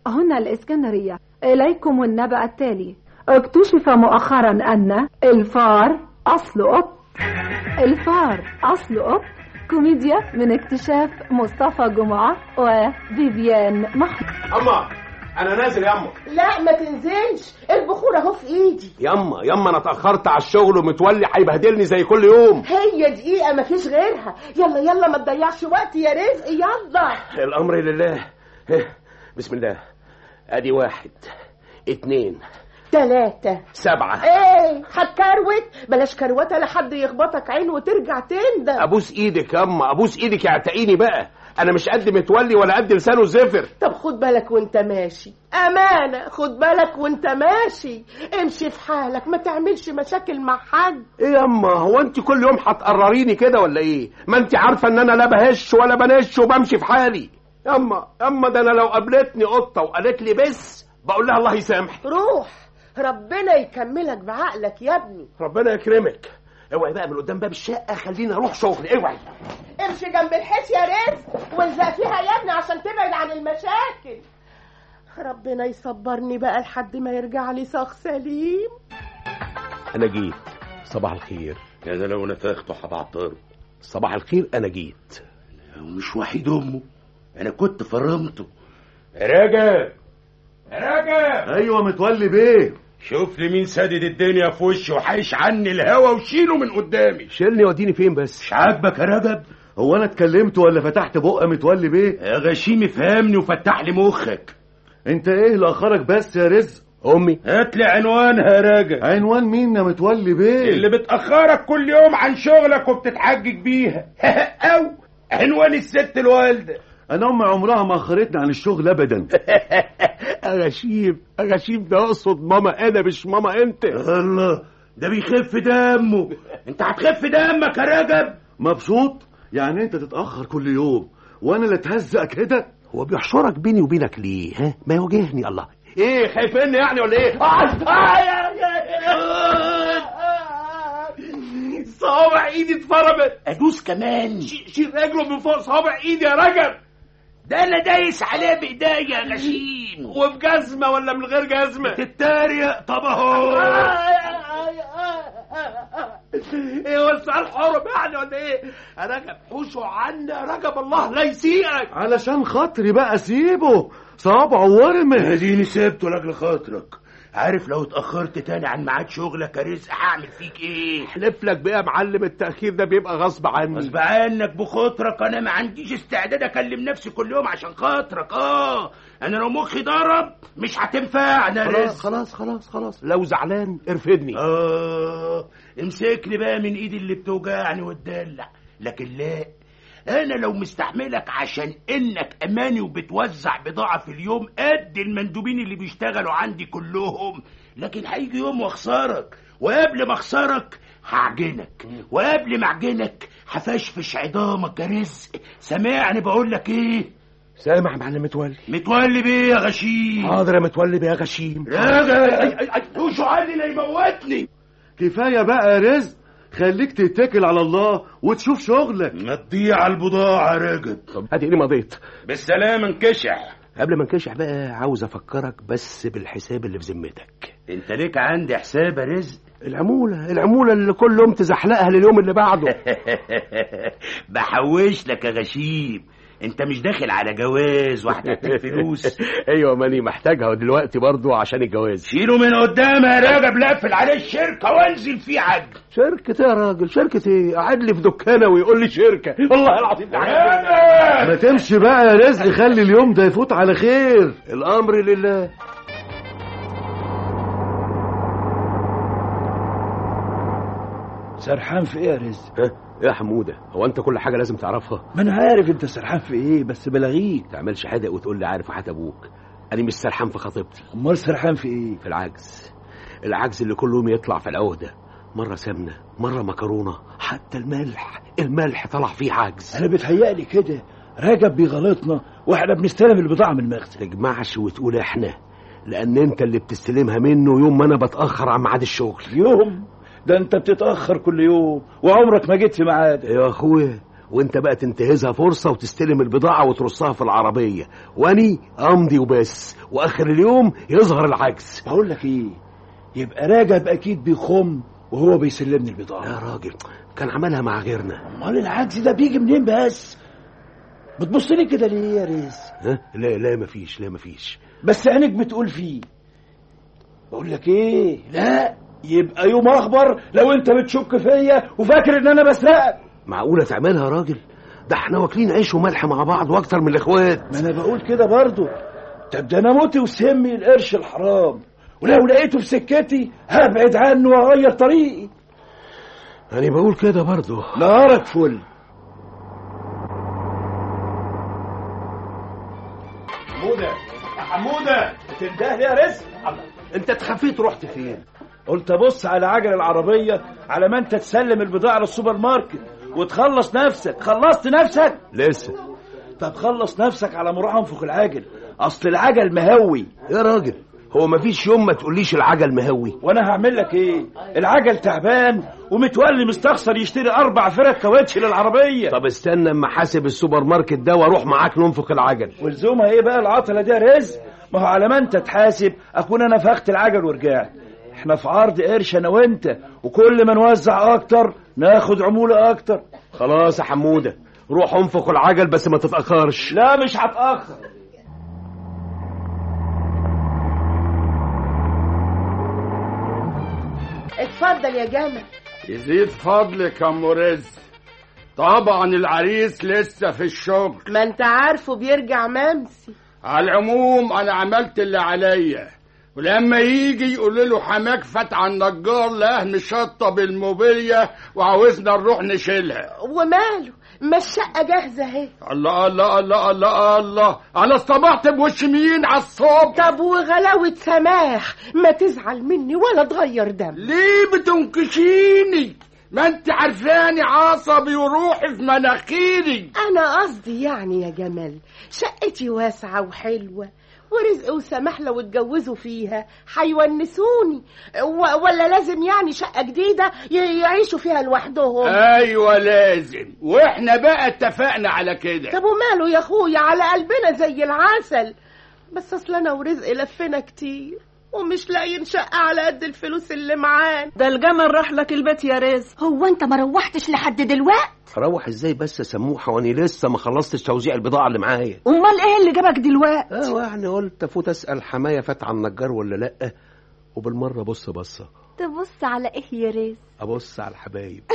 هنا الإسكندرية إليكم النبأ التالي اكتشف مؤخرا أن الفار أصل قط الفار أصل قط كوميديا من اكتشاف مصطفى جمعة وفيفيان محمود اما انا نازل ياما لا ما تنزلش البخور اهو في ايدي ياما ياما انا اتاخرت على الشغل ومتولي هيبهدلني زي كل يوم هي دقيقة ما فيش غيرها يلا يلا ما تضيعش وقت يا رزق يلا الامر لله إيه، بسم الله ادي واحد اتنين تلاتة سبعة ايه هتكروت بلاش كروته لحد يخبطك عين وترجع تندم ابوس ايدك ياما ابوس ايدك اعتقيني بقى انا مش قد متولي ولا قد لسانه زفر طب خد بالك وانت ماشي امانه خد بالك وانت ماشي امشي في حالك ما تعملش مشاكل مع حد ايه ياما هو انت كل يوم هتقرريني كده ولا ايه ما انت عارفه ان انا لا بهش ولا بنش وبمشي في حالي ياما ياما ده انا لو قابلتني قطه وقالت لي بس بقول لها الله يسامحك روح ربنا يكملك بعقلك يا ابني ربنا يكرمك اوعي بقى من قدام باب الشقه خليني اروح شغلي اوعي امشي جنب الحيط يا رزق والزق فيها يا ابني عشان تبعد عن المشاكل ربنا يصبرني بقى لحد ما يرجع لي صاغ سليم انا جيت صباح الخير يا ده لو نفخته هبعطره صباح الخير انا جيت ومش وحيد امه انا كنت فرمته يا راجل يا راجل ايوه متولي بيه شوف لي مين سادد الدنيا في وشي وحايش عني الهوا وشيله من قدامي شيلني وديني فين بس مش عاجبك يا رجب هو انا اتكلمت ولا فتحت بق متولي بيه يا غشيم افهمني وفتح لي مخك انت ايه اللي اخرك بس يا رزق امي هات لي عنوانها يا راجل عنوان مين يا متولي بيه اللي بتأخرك كل يوم عن شغلك وبتتحجج بيها او عنوان الست الوالده انا امي عمرها ما اخرتني عن الشغل ابدا اغشيم اغشيم ده اقصد ماما انا مش ماما انت الله ده بيخف دمه انت هتخف دمك يا رجب مبسوط يعني انت تتاخر كل يوم وانا اللي اتهزق كده هو بيحشرك بيني وبينك ليه ها ما يواجهني الله ايه خايفين يعني ولا ايه صوابع ايدي اتفرمت ادوس كمان شيل رجله من فوق صوابع ايدي يا رجب ده انا دايس عليه بايديا يا غشيم وبجزمه ولا من غير جزمه تتريق طب اهو ايه هو السؤال حرم يعني ولا ايه يا رجب حوشه عنا يا رجب الله لا يسيئك علشان خاطري بقى سيبه صابعه ورمه اديني سبته لاجل خاطرك عارف لو اتاخرت تاني عن ميعاد شغلك يا رزق هعمل فيك ايه احلف لك بقى يا معلم التاخير ده بيبقى غصب عني غصب عنك بخاطرك انا ما عنديش استعداد اكلم نفسي كل يوم عشان خاطرك اه انا لو مخي ضرب مش هتنفعني يا خلاص رزق خلاص خلاص خلاص لو زعلان ارفدني اه امسكني بقى من ايدي اللي بتوجعني وتدلع لكن لا انا لو مستحملك عشان انك اماني وبتوزع بضاعه في اليوم قد المندوبين اللي بيشتغلوا عندي كلهم لكن هيجي يوم واخسرك وقبل ما اخسرك هعجنك وقبل ما اعجنك هفشفش عظامك يا رزق سامعني بقول لك ايه سامع يا معلم متولي متولي بيه يا غشيم حاضر يا متولي بيه يا غشيم راجع دوشوا عني لا يموتني كفايه بقى يا رزق خليك تتكل على الله وتشوف شغلك ما تضيع البضاعة يا راجل طب اديني مضيت بالسلامة انكشع قبل ما نكشح بقى عاوز افكرك بس بالحساب اللي في ذمتك انت ليك عندي حساب يا رزق العمولة العمولة اللي كل يوم تزحلقها لليوم اللي بعده بحوش لك يا غشيم انت مش داخل على جواز وهتحتاج فلوس ايوه ماني محتاجها دلوقتي برضو عشان الجواز شيله من قدام يا راجل لقفل عليه الشركة وانزل فيه عجل شركة ايه يا راجل شركة ايه قاعد لي في دكانة ويقول لي شركة والله العظيم ده ما تمشي بقى يا رزق خلي اليوم ده يفوت على خير الامر لله سرحان في ايه يا رزق ها يا حمودة هو انت كل حاجة لازم تعرفها ما انا عارف انت سرحان في ايه بس بلاغيك تعملش حدق وتقول لي عارف وحات ابوك انا مش سرحان في خطيبتي امال سرحان في ايه في العجز العجز اللي كل يوم يطلع في العهدة مرة سمنة مرة مكرونة حتى الملح الملح طلع فيه عجز انا بتهيألي كده رجب بيغلطنا واحنا بنستلم البضاعه من المخزن تجمعش وتقول احنا لان انت اللي بتستلمها منه يوم ما انا بتاخر عن ميعاد الشغل يوم ده انت بتتاخر كل يوم وعمرك ما جيت في ميعادك يا اخويا وانت بقى تنتهزها فرصة وتستلم البضاعة وترصها في العربية واني امضي وبس واخر اليوم يظهر العكس بقول لك ايه يبقى راجب اكيد بيخم وهو بيسلمني يا البضاعه راجل كان عملها مع غيرنا امال العجز ده بيجي منين بس بتبص لي كده ليه يا ريس ها لا لا مفيش لا مفيش بس عينك بتقول فيه بقول لك ايه لا يبقى يوم اخبر لو انت بتشك فيا وفاكر ان انا بسرقك معقولة تعملها يا راجل ده احنا واكلين عيش وملح مع بعض واكتر من الاخوات ما انا بقول كده برضو طب ده انا موتي وسمي القرش الحرام ولو لقيته في سكتي هبعد عنه واغير طريقي انا بقول كده برضو نهارك فل حمودة يا حمودة تنده يا رزق انت اتخفيت رحت فين قلت ابص على عجل العربية على ما انت تسلم البضاعة للسوبر ماركت وتخلص نفسك خلصت نفسك لسه طب خلص نفسك على مروح انفخ العجل اصل العجل مهوي يا راجل هو مفيش يوم ما تقوليش العجل مهوي وانا هعمل لك ايه العجل تعبان ومتولي مستخسر يشتري اربع فرق كاوتش للعربيه طب استنى اما حاسب السوبر ماركت ده واروح معاك ننفخ العجل ولزومها ايه بقى العطله دي يا رزق ما هو على ما انت تحاسب اكون انا فخت العجل ورجعت احنا في عرض قرش انا وانت وكل ما نوزع اكتر ناخد عموله اكتر خلاص يا حموده روح انفخ العجل بس ما تتاخرش لا مش هتاخر اتفضل يا جمل يزيد فضلك يا ام رزق طبعا العريس لسه في الشغل ما انت عارفه بيرجع ممسي على العموم انا عملت اللي عليا ولما يجي يقول له حماك فتح النجار لاه مشطب الموبيليا وعاوزنا نروح نشيلها وماله ما الشقه جاهزه اهي الله الله الله الله الله انا اصطبحت بوش مين على الصبح طب وغلاوة سماح ما تزعل مني ولا تغير دم ليه بتنكشيني ما انت عارفاني عصبي وروحي في مناخيري انا قصدي يعني يا جمال شقتي واسعة وحلوة ورزق وسماح لو اتجوزوا فيها هيونسوني و- ولا لازم يعني شقة جديدة ي- يعيشوا فيها لوحدهم ايوه لازم واحنا بقى اتفقنا على كده طب وماله يا اخويا على قلبنا زي العسل بس اصل انا ورزق لفينا كتير ومش لاقيين شقة على قد الفلوس اللي معانا ده الجمل راح لك البيت يا رزق هو انت ما روحتش لحد دلوقت اروح ازاي بس يا سموحه واني لسه ما خلصتش توزيع البضاعه اللي معايا امال ايه اللي جابك دلوقتي اه يعني قلت افوت اسال حمايه فات على النجار ولا لا وبالمره بص بصه تبص على ايه يا ريس ابص على الحبايب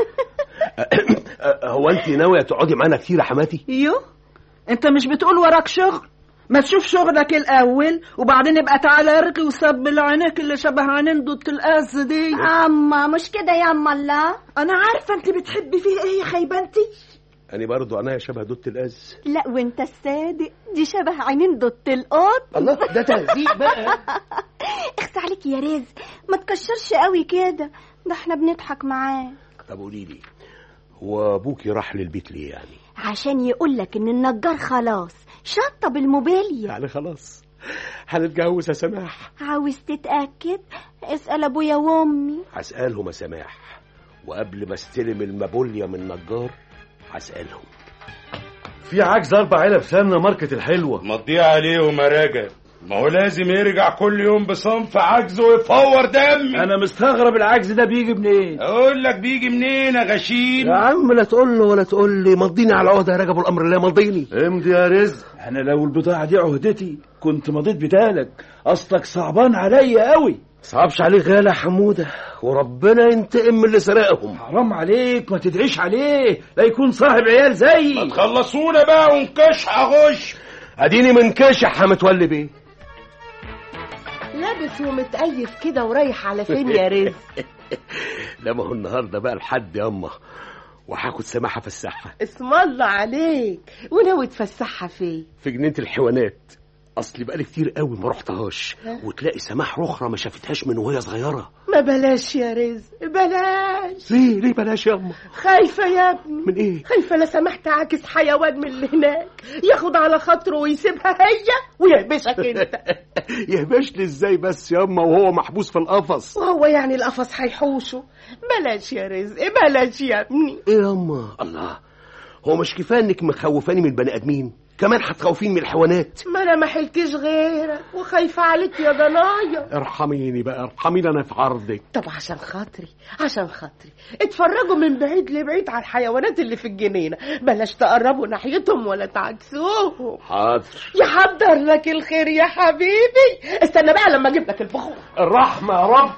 هو انت ناويه تقعدي معانا كتير يا حماتي يو انت مش بتقول وراك شغل ما تشوف شغلك الاول وبعدين يبقى تعالى ارقي وسبل عينيك اللي شبه عينين دوت القز دي اما مش كده يا اما الله انا عارفه انت بتحبي فيه ايه يا خيبانتي انا برضو انا شبه دوت الاز لا وانت الصادق دي شبه عينين دوت القط الله ده تهزيق بقى اخس عليك يا رزق ما تكشرش قوي كده ده احنا بنضحك معاه طب قولي لي هو ابوكي راح للبيت ليه يعني عشان يقولك ان النجار خلاص شطب الموبيليا يعني خلاص هنتجوز يا سماح عاوز تتأكد اسأل ابويا وامي هسألهم يا سماح وقبل ما استلم المابوليا من النجار هسألهم في عجز اربع علب سمنه ماركة الحلوه مضيع عليهم يا راجل ما هو لازم يرجع كل يوم بصنف عجزه ويفور دمي انا مستغرب العجز ده بيجي منين اقول لك بيجي منين يا غشيم يا عم لا تقول له ولا تقول لي مضيني على عهده يا رجب الامر الله مضيني امضي يا رزق انا لو البضاعه دي عهدتي كنت مضيت بدالك اصلك صعبان عليا قوي صعبش عليك غالي يا حموده وربنا ينتقم من اللي سرقهم حرام عليك ما تدعيش عليه لا يكون صاحب عيال زيي تخلصونا بقى ونكش اغش اديني من كشح يا متولي بيه لابس ومتأيف كده ورايح على فين يا رزق لا ما هو النهارده بقى الحد ياما وهاخد سماحه في الساحه اسم الله عليك وناوي تفسحها فين في جنينه الحيوانات اصلي بقالي كتير قوي ما رحتهاش وتلاقي سماح رخرة ما شافتهاش من وهي صغيره ما بلاش يا رزق بلاش ليه ليه بلاش ياما خايفة يا ابني من ايه خايفة لا سمحت عاكس حيوان من اللي هناك ياخد على خاطره ويسيبها هي ويهبشك انت يهبش لي ازاي بس ياما وهو محبوس في القفص وهو يعني القفص هيحوشه بلاش يا رزق بلاش يا ابني ايه ياما الله هو مش كفايه انك مخوفاني من البني ادمين كمان هتخوفيني من الحيوانات ما انا ما حلتش غيرك وخايفه عليك يا ضنايا ارحميني بقى ارحميني انا في عرضك طب عشان خاطري عشان خاطري اتفرجوا من بعيد لبعيد على الحيوانات اللي في الجنينه بلاش تقربوا ناحيتهم ولا تعكسوهم حاضر يحضر لك الخير يا حبيبي استنى بقى لما اجيب لك البخور الرحمه يا رب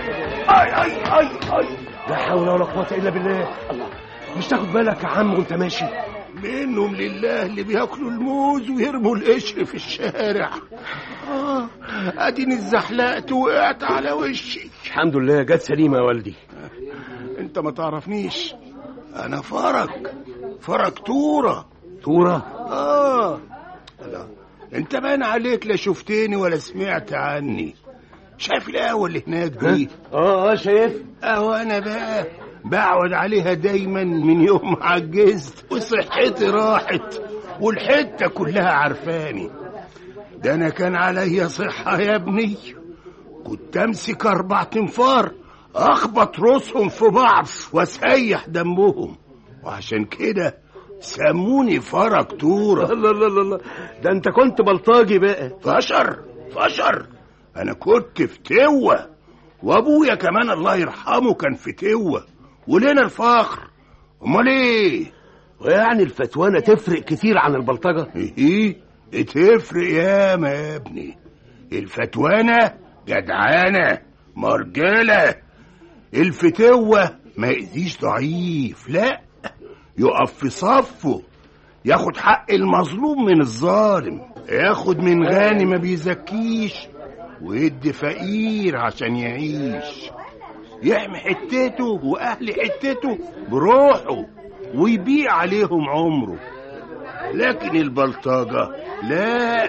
اي اي اي اي لا حول ولا قوه الا بالله الله مش تاخد بالك يا عم وانت ماشي منهم لله اللي بياكلوا الموز ويرموا القشر في الشارع آه اديني اتزحلقت وقعت على وشي الحمد لله جت سليمه يا والدي انت ما تعرفنيش انا فرج فرج تورة تورة اه لا انت باين عليك لا شفتني ولا سمعت عني شايف القهوة اللي هناك دي اه اه شايف اهو انا بقى بقعد عليها دايما من يوم ما عجزت وصحتي راحت والحتة كلها عارفاني ده انا كان عليا صحة يا ابني كنت امسك اربع تنفار اخبط راسهم في بعض واسيح دمهم وعشان كده سموني فرج تورة الله الله الله الله ده انت كنت بلطاجي بقى فشر فشر انا كنت فتوة وابويا كمان الله يرحمه كان فتوة ولنا الفخر امال ايه ويعني الفتوانة تفرق كتير عن البلطجة ايه تفرق ياما يا ابني الفتوانة جدعانة مرجلة الفتوة ما يأذيش ضعيف لا يقف في صفه ياخد حق المظلوم من الظالم ياخد من غني ما بيزكيش ويدي فقير عشان يعيش يحمي حتته واهل حتته بروحه ويبيع عليهم عمره لكن البلطجة لا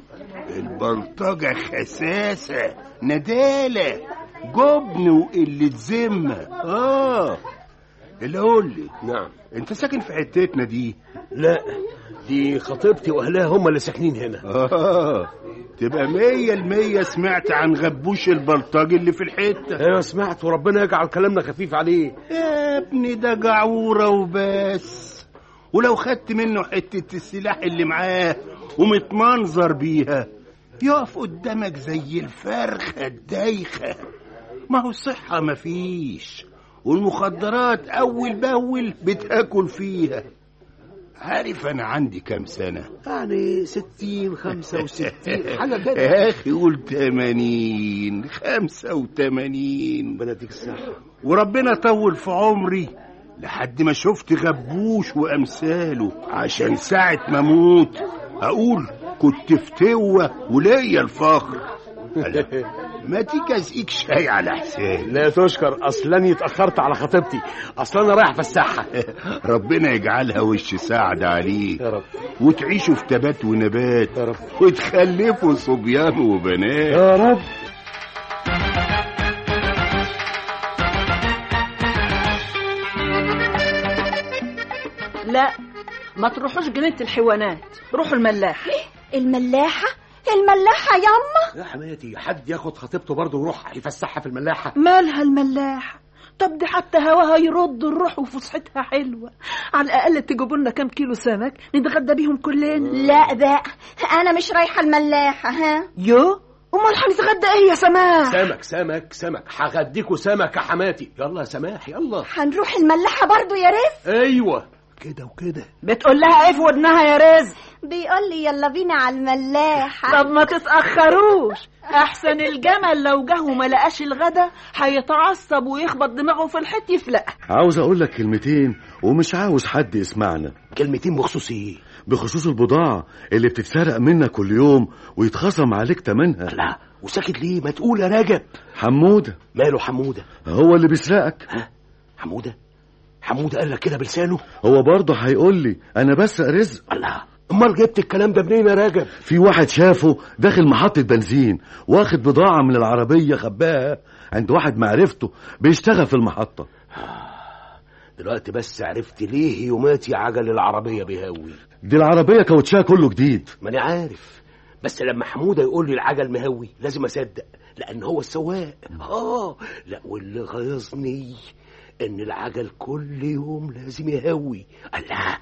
البلطجة خساسة ندالة جبن وقلة ذمة اه اللي قول لي نعم انت ساكن في حتتنا دي لا دي خطيبتي واهلها هم اللي ساكنين هنا اه تبقى مية المية سمعت عن غبوش البلطجي اللي في الحتة ايوه سمعت وربنا يجعل كلامنا خفيف عليه يا ابني ده جعورة وبس ولو خدت منه حتة السلاح اللي معاه ومتمنظر بيها يقف قدامك زي الفرخة الدايخة ما هو الصحة مفيش والمخدرات أول بأول بتاكل فيها عارف أنا عندي كام سنة يعني ستين خمسة وستين حاجة كده يا أخي قول تمانين خمسة وتمانين بلدك الصحة وربنا طول في عمري لحد ما شفت غبوش وأمثاله عشان ساعة ما أموت أقول كنت فتوة وليا الفخر ألا، ما تيجي أسقيك شاي على حسابي لا تشكر اصلا اتاخرت على خطيبتي اصلا انا رايح فساحه ربنا يجعلها وش سعد عليك يا رب وتعيشوا في تبات ونبات يا رب وتخلفوا صبيان وبنات يا رب لا ما تروحوش جنينة الحيوانات روحوا الملاح الملاحة الملاحة ياما يا حماتي حد ياخد خطيبته برضه ويروح يفسحها في الملاحه مالها الملاح طب دي حتى هواها يرد الروح وفسحتها حلوة على الأقل تجيبوا لنا كام كيلو سمك نتغدى بيهم كلنا لا بقى أنا مش رايحة الملاحة ها يو أمال هنتغدى إيه يا سماح سمك سمك سمك هغديكوا سمك يا حماتي يلا يا سماح يلا هنروح الملاحة برضو يا رزق ايوه كده وكده بتقول لها إيه في ودنها يا رزق بيقول لي يلا بينا على الملاحة طب ما تتأخروش أحسن الجمل لو جه وما لقاش الغدا هيتعصب ويخبط دماغه في الحيط يفلق عاوز اقول لك كلمتين ومش عاوز حد يسمعنا كلمتين بخصوص ايه بخصوص البضاعة اللي بتتسرق منك كل يوم ويتخصم عليك تمنها لا وساكت ليه ما تقول يا راجب حمودة ماله حموده هو اللي بيسرقك ها حموده حموده قال لك كده بلسانه هو برضه هيقول لي انا بسرق رزق الله امال جبت الكلام ده منين يا راجب في واحد شافه داخل محطة بنزين واخد بضاعة من العربية خباها عند واحد معرفته بيشتغل في المحطة دلوقتي بس عرفت ليه يوماتي عجل العربيه بيهوي دي العربية كاوتشها كله جديد ما انا عارف بس لما حموده يقول لي العجل مهوي لازم اصدق لان هو السواق اه لا واللي غيظني ان العجل كل يوم لازم يهوي الله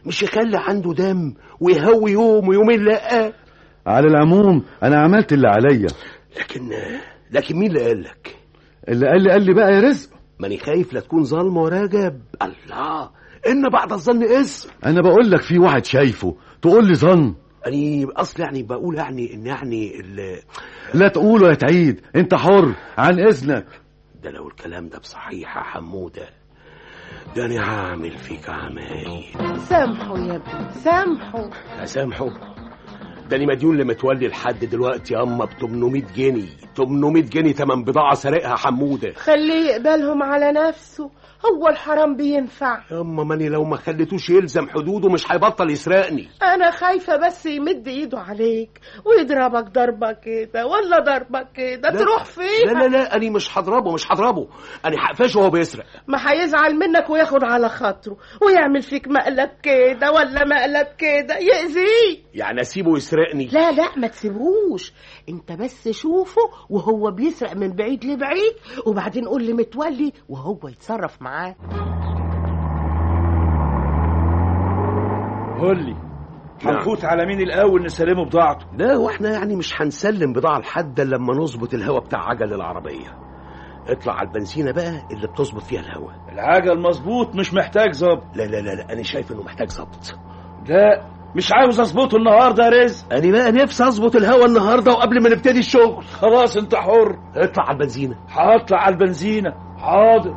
مش يخلي عنده دم ويهوي يوم ويومين لا على العموم انا عملت اللي عليا لكن لكن مين اللي قال لك اللي قال لي قال لي بقى يا رزق ماني خايف لا تكون ظالم وراجب الله ان بعد الظن اسم انا بقول لك في واحد شايفه تقول لي ظن اني اصل يعني بقول يعني ان يعني ال- لا تقول ولا تعيد انت حر عن اذنك ده لو الكلام ده بصحيح يا حموده ده انا هعمل فيك عمايل سامحوا يا ابني سامحوا اسامحه ده انا مديون لمتولي لحد دلوقتي اما ب 800 جنيه 800 جنيه تمن بضاعه سارقها حموده خليه يقبلهم على نفسه هو الحرام بينفع ياما ماني لو ما خليتوش يلزم حدوده مش هيبطل يسرقني انا خايفه بس يمد ايده عليك ويضربك ضربه كده ولا ضربه كده لا. تروح فيها لا لا لا انا مش هضربه مش هضربه انا هقفشه وهو بيسرق ما هيزعل منك وياخد على خاطره ويعمل فيك مقلب كده ولا مقلب كده يأذيك يعني اسيبه يسرقني لا لا ما تسيبهوش انت بس شوفه وهو بيسرق من بعيد لبعيد وبعدين قول لي متولي وهو يتصرف معاه قول لي هنفوت على مين الاول نسلمه بضاعته لا واحنا يعني مش هنسلم بضاعة لحد إلا لما نظبط الهوا بتاع عجل العربية اطلع على البنزينة بقى اللي بتظبط فيها الهوا العجل مظبوط مش محتاج ظبط لا لا لا لا انا شايف انه محتاج ظبط لا مش عاوز اظبطه النهارده يا رزق انا بقى نفسي اظبط الهوا النهارده وقبل ما نبتدي الشغل خلاص انت حر اطلع على البنزينة هطلع على البنزينة حاضر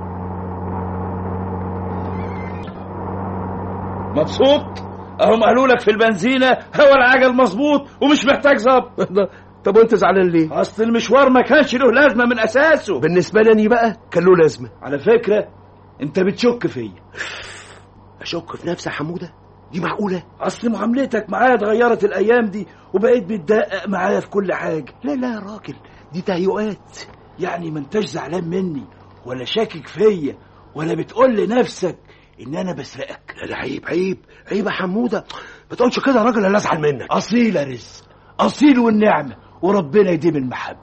مبسوط اهم قالوا لك في البنزينة هو العجل مظبوط ومش محتاج ظبط طب وانت زعلان ليه اصل المشوار ما كانش له لازمة من اساسه بالنسبة لي أنا بقى كان له لازمة على فكرة انت بتشك فيا اشك في نفسي يا حمودة دي معقولة اصل معاملتك معايا اتغيرت الايام دي وبقيت بتدقق معايا في كل حاجة لا لا يا راجل دي تهيؤات يعني ما انتش زعلان مني ولا شاكك فيا ولا بتقول لنفسك ان انا بسرقك لا لا عيب عيب عيب يا حمودة ما تقولش كده يا راجل انا ازعل منك اصيل يا رزق اصيل والنعمة وربنا يديم المحبة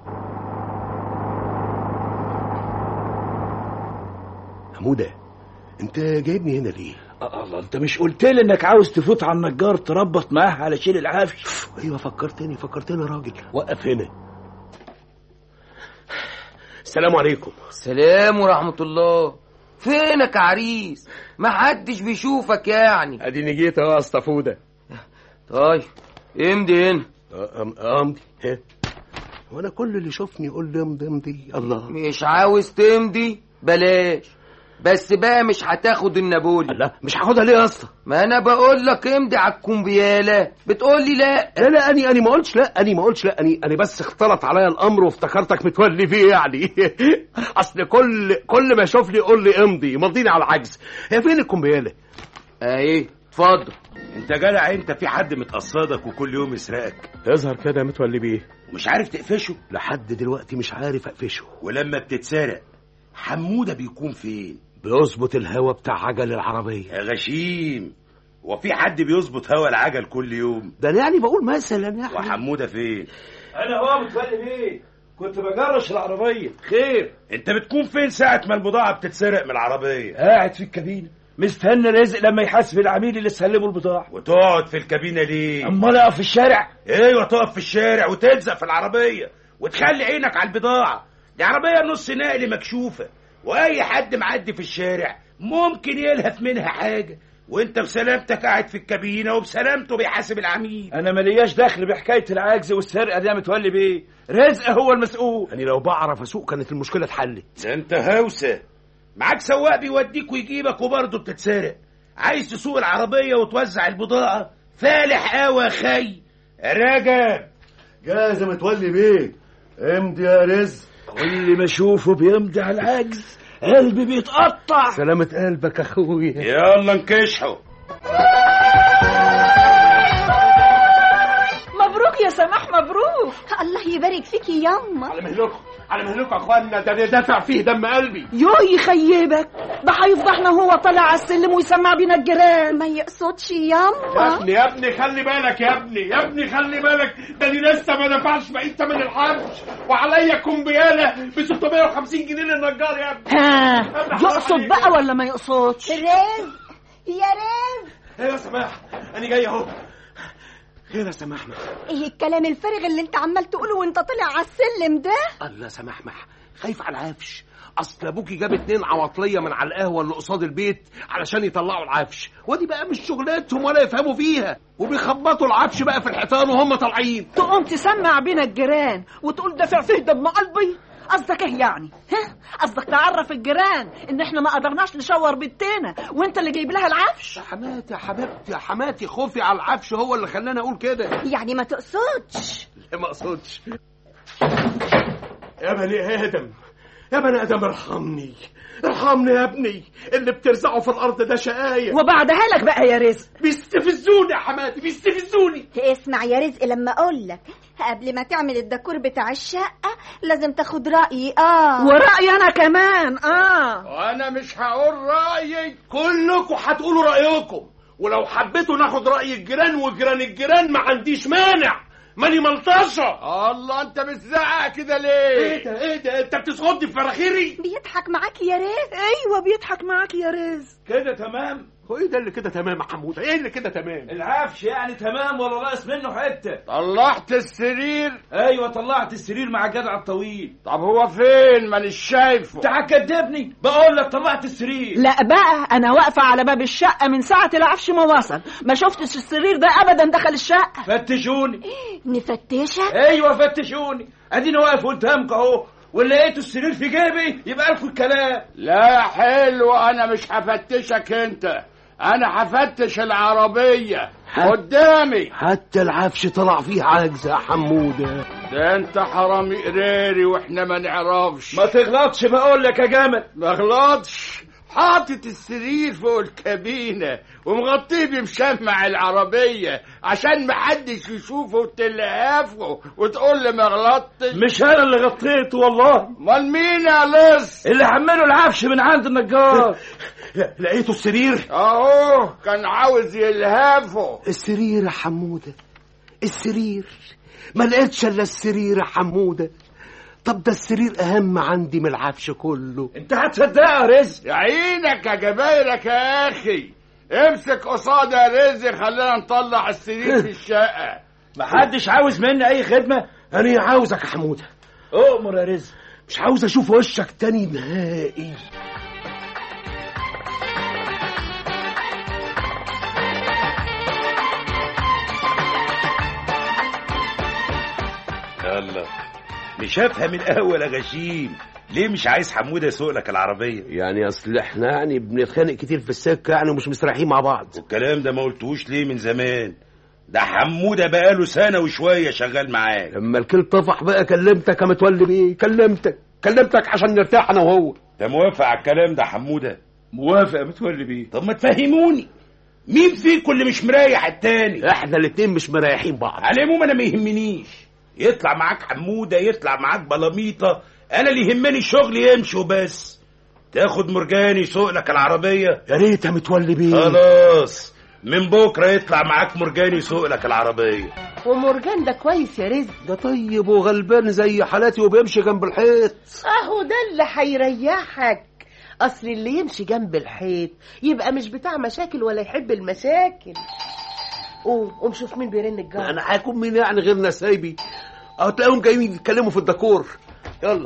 حمودة انت جايبني هنا ليه آه الله انت مش قلت لي انك عاوز تفوت على النجار تربط معاه على شيل العفش ايوه فكرتني فكرتني يا راجل وقف هنا السلام عليكم سلام ورحمة الله فينك يا عريس ما حدش بيشوفك يعني اديني جيت اهو يا اسطفوده طيب امضي هنا امضي ها وانا كل اللي يشوفني يقول لي امضي امضي الله مش عاوز تمضي بلاش بس بقى مش هتاخد النابولي لا مش هاخدها ليه يا اسطى ما انا بقول لك امضي على الكمبياله بتقول لي لا لا لا اني اني ما قلتش لا اني ما قلتش لا اني اني بس اختلط عليا الامر وافتكرتك متولي فيه يعني اصل كل كل ما يشوف لي يقول لي امضي مضيني على العجز هي فين الكمبياله اهي اتفضل انت جدع انت في حد متقصدك وكل يوم يسرقك يظهر كده يا متولي بيه ومش عارف تقفشه لحد دلوقتي مش عارف اقفشه ولما بتتسرق حموده بيكون فين بيظبط الهوا بتاع عجل العربيه يا غشيم وفي حد بيظبط هوا العجل كل يوم ده أنا يعني بقول مثلا يعني وحموده فين انا هو متولي بيه كنت بجرش العربية خير انت بتكون فين ساعه ما البضاعه بتتسرق من العربيه قاعد في الكابينة مستني رزق لما يحاسب العميل اللي سلمه البضاعة وتقعد في الكابينه ليه امال اقف في الشارع ايوه تقف في الشارع وتلزق في العربيه وتخلي عينك على البضاعه دي عربيه نص نقل مكشوفه واي حد معدي في الشارع ممكن يلهف منها حاجه وانت بسلامتك قاعد في الكابينه وبسلامته بيحاسب العميل انا ملياش دخل بحكاية العجز والسرقة دي يا متولي بيه رزق هو المسؤول يعني لو بعرف اسوق كانت المشكله اتحلت ده انت هوسه معاك سواق بيوديك ويجيبك وبرضه بتتسرق عايز تسوق العربيه وتوزع البضاعه فالح قوي يا خي رجب جاهز يا متولي بيه امضي يا رزق كل ما اشوفه بيمضي على العجز قلبي بيتقطع سلامة قلبك يا اخويا يلا انكشحوا مبروك يا سماح مبروك الله يبارك فيكي ياما على مهلكم على مهلكم يا اخوانا ده أنا دافع فيه دم قلبي يو يخيبك ده هيفضحنا هو طالع على السلم ويسمع بينا الجيران ما يقصدش يا ياما ابني يا ابني خلي بالك يا ابني يا ابني خلي بالك ده انا لسه ما دفعش بقيت ثمن الحج وعليا كومبياله ب 650 جنيه للنجار يا ابني ها يقصد بقى ولا ما يقصدش رزق يا ريز ايه يا سماح انا جاي اهو خير يا سماح ايه الكلام الفارغ اللي انت عمال تقوله وانت طالع على السلم ده الله سمحمح خايف على العفش اصل ابوكي جاب اتنين عواطليه من على القهوه اللي قصاد البيت علشان يطلعوا العفش ودي بقى مش شغلاتهم ولا يفهموا فيها وبيخبطوا العفش بقى في الحيطان وهم طالعين تقوم تسمع بين الجيران وتقول دافع فيه دم قلبي قصدك ايه يعني ها قصدك تعرف الجيران ان احنا ما قدرناش نشور بنتنا وانت اللي جايب لها العفش يا حماتي يا حبيبتي يا حماتي خوفي على العفش هو اللي خلاني اقول كده يعني ما تقصدش لا ما اقصدش يا بني ادم يا بني ادم ارحمني ارحمني يا ابني اللي بترزعه في الارض ده شقايه وبعدها لك بقى يا رزق بيستفزوني يا حماتي بيستفزوني اسمع يا رزق لما اقول لك قبل ما تعمل الديكور بتاع الشقة لازم تاخد رأيي اه ورأيي انا كمان اه وانا مش هقول رايي كلكم هتقولوا رايكم ولو حبيتوا ناخد راي الجيران وجيران الجيران ما عنديش مانع ماني ملطشه الله انت بتزعق كده ايه ليه ده ايه ده انت بتصدي في فراخيري بيضحك معاك يا رزق ايوه بيضحك معاك يا رزق كده تمام هو ايه ده اللي كده تمام يا حموده ايه اللي كده تمام العفش يعني تمام ولا ناقص منه حته طلعت السرير ايوه طلعت السرير مع الجدع الطويل طب هو فين مانيش شايفه انت هتكدبني بقول لك طلعت السرير لا بقى انا واقفه على باب الشقه من ساعه العفش ما وصل ما شفتش السرير ده ابدا دخل الشقه فتشوني نفتشك ايوه فتشوني اديني واقف قدامك اهو واللي لقيته السرير في جيبي يبقى لكم الكلام لا حلو انا مش هفتشك انت انا هفتش العربية قدامي حتى العفش طلع فيه عجز يا حموده ده انت حرامي قريري واحنا ما نعرفش ما تغلطش بقول لك يا جمل ما غلطش حاطط السرير فوق الكابينة ومغطيه بمشمع العربية عشان محدش يشوفه وتلهفه وتقول لي ما غلطتش مش انا اللي غطيته والله امال مين يا لص اللي حمله العفش من عند النجار لقيته السرير اهو كان عاوز يلهفه السرير يا حموده السرير ما لقيتش الا السرير يا حموده طب ده السرير اهم عندي من العفش كله انت هتصدقها يا رزق يا عينك يا جبايرك يا اخي امسك قصاد يا رزق خلينا نطلع السرير في الشقة محدش عاوز مني اي خدمه انا عاوزك يا حموده اؤمر يا رزق مش عاوز اشوف وشك تاني نهائي يلا مش هفهم الاول يا غشيم ليه مش عايز حموده يسوق لك العربيه يعني اصل احنا يعني بنتخانق كتير في السكه يعني ومش مستريحين مع بعض الكلام ده ما قلتوش ليه من زمان ده حموده بقاله سنه وشويه شغال معاك لما الكل طفح بقى كلمتك يا متولي بيه كلمتك كلمتك عشان نرتاح انا وهو انت موافق على الكلام ده حموده موافق يا متولي بيه طب ما تفهموني مين فيكم اللي مش مريح التاني احنا الاتنين مش مريحين بعض على العموم انا ما يهمنيش يطلع معاك حموده يطلع معاك بلاميطه انا اللي يهمني الشغل يمشي وبس تاخد مرجاني يسوق لك العربيه يا ريت يا متولي بيه خلاص من بكره يطلع معاك مرجاني يسوق لك العربيه ومرجان ده كويس يا رزق ده طيب وغلبان زي حالاتي وبيمشي جنب الحيط اهو ده اللي هيريحك اصل اللي يمشي جنب الحيط يبقى مش بتاع مشاكل ولا يحب المشاكل قوم قوم شوف مين بيرن الجرس انا هيكون مين يعني غير نسايبي اهو تلاقيهم جايين يتكلموا في الديكور يلا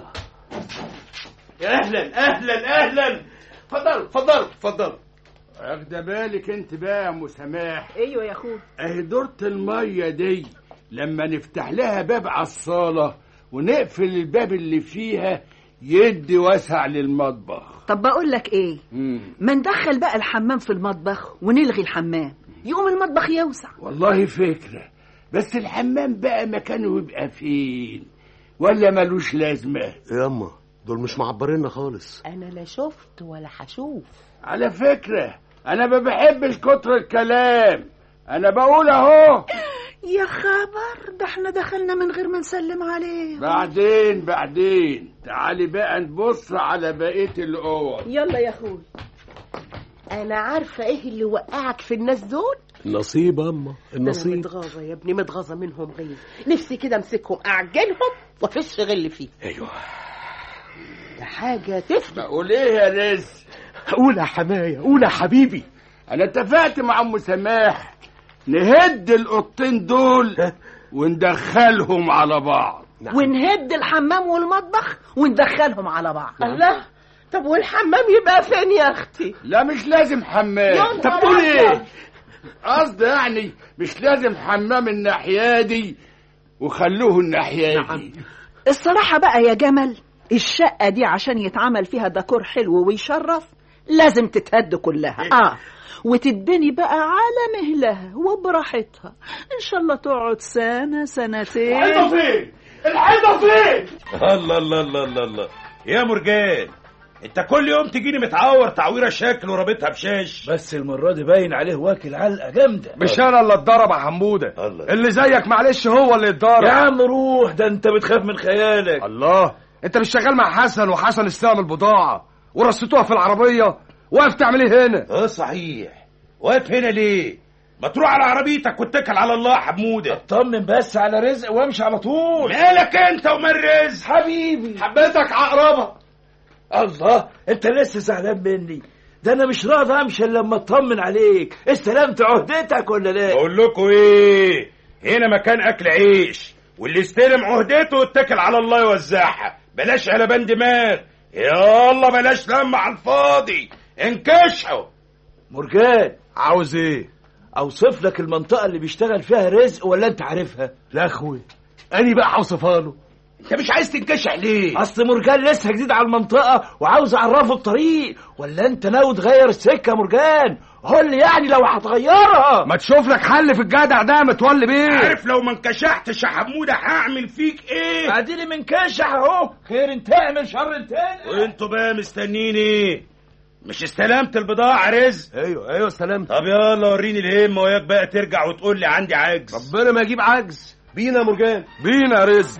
يا اهلا اهلا اهلا اتفضل اتفضل اتفضل واخده بالك انت بقى يا ام سماح ايوه يا اخويا اهي دورة المية دي لما نفتح لها باب على الصالة ونقفل الباب اللي فيها يدي واسع للمطبخ طب بقول لك ايه مم. ما ندخل بقى الحمام في المطبخ ونلغي الحمام يقوم المطبخ يوسع والله فكرة بس الحمام بقى مكانه يبقى فين ولا ملوش لازمة ياما دول مش معبريننا خالص انا لا شفت ولا هشوف على فكرة انا ما بحبش كتر الكلام انا بقول اهو يا خبر ده احنا دخلنا من غير ما نسلم عليه بعدين بعدين تعالي بقى نبص على بقية الأوض يلا يا اخويا انا عارفه ايه اللي وقعك في الناس دول النصيب اما ده انا النصيب متغاظه يا ابني متغاظه منهم غيظ نفسي كده امسكهم اعجنهم وافش غل فيه ايوه ده حاجه تفرق بقول ايه يا رزق قول يا حماية قول يا حبيبي انا اتفقت مع ام سماح نهد القطين دول وندخلهم على بعض ونهد الحمام والمطبخ وندخلهم على بعض الله طب والحمام يبقى فين يا اختي لا مش لازم حمام يا انت نهار بتقول ايه أبيض. قصدي يعني مش لازم حمام الناحيه دي وخلوه الناحيه دي الصراحة بقى يا جمل الشقة دي عشان يتعمل فيها ديكور حلو ويشرف لازم تتهد كلها اه وتتبني بقى على مهلها وبراحتها ان شاء الله تقعد سنة سنتين الحيطة فين؟ الحيطة فين؟ الله الله الله الله الله يا مرجان انت كل يوم تجيني متعور تعويره شكل ورابطها بشاش بس المرة دي باين عليه واكل علقة جامدة مش انا اللي اتضرب يا حموده الله. اللي زيك معلش هو اللي اتضرب يا عم روح ده انت بتخاف من خيالك الله انت مش شغال مع حسن وحسن استلم البضاعه ورصيتوها في العربيه واقف تعمل ايه هنا اه صحيح واقف هنا ليه ما تروح على عربيتك واتكل على الله يا حموده اطمن بس على رزق وامشي على طول مالك انت ومال رزق حبيبي حبيتك عقربه الله انت لسه زعلان مني ده انا مش راضي امشي الا لما اطمن عليك استلمت عهدتك ولا لا بقول لكم ايه هنا مكان اكل عيش واللي استلم عهدته اتكل على الله يوزعها بلاش قلبان دماغ يلا بلاش لم على الفاضي انكشحوا مرجان عاوز ايه اوصف لك المنطقه اللي بيشتغل فيها رزق ولا انت عارفها لا اخوي اني بقى هوصفها له انت مش عايز تنكشح ليه اصل مرجان لسه جديد على المنطقه وعاوز اعرفه الطريق ولا انت ناوي تغير السكه يا مرجان قول لي يعني لو هتغيرها ما تشوف لك حل في الجدع ده متولي بيه عارف لو ما انكشحتش يا حموده هعمل فيك ايه اديني من كشح اهو خير انت اعمل شر انت وانتوا بقى مستنيين ايه مش استلمت البضاعة رزق ايوه ايوه سلامت طب يلا وريني الهمة وياك بقى ترجع وتقول لي عندي عجز ربنا ما يجيب عجز بينا يا مرجان بينا يا رزق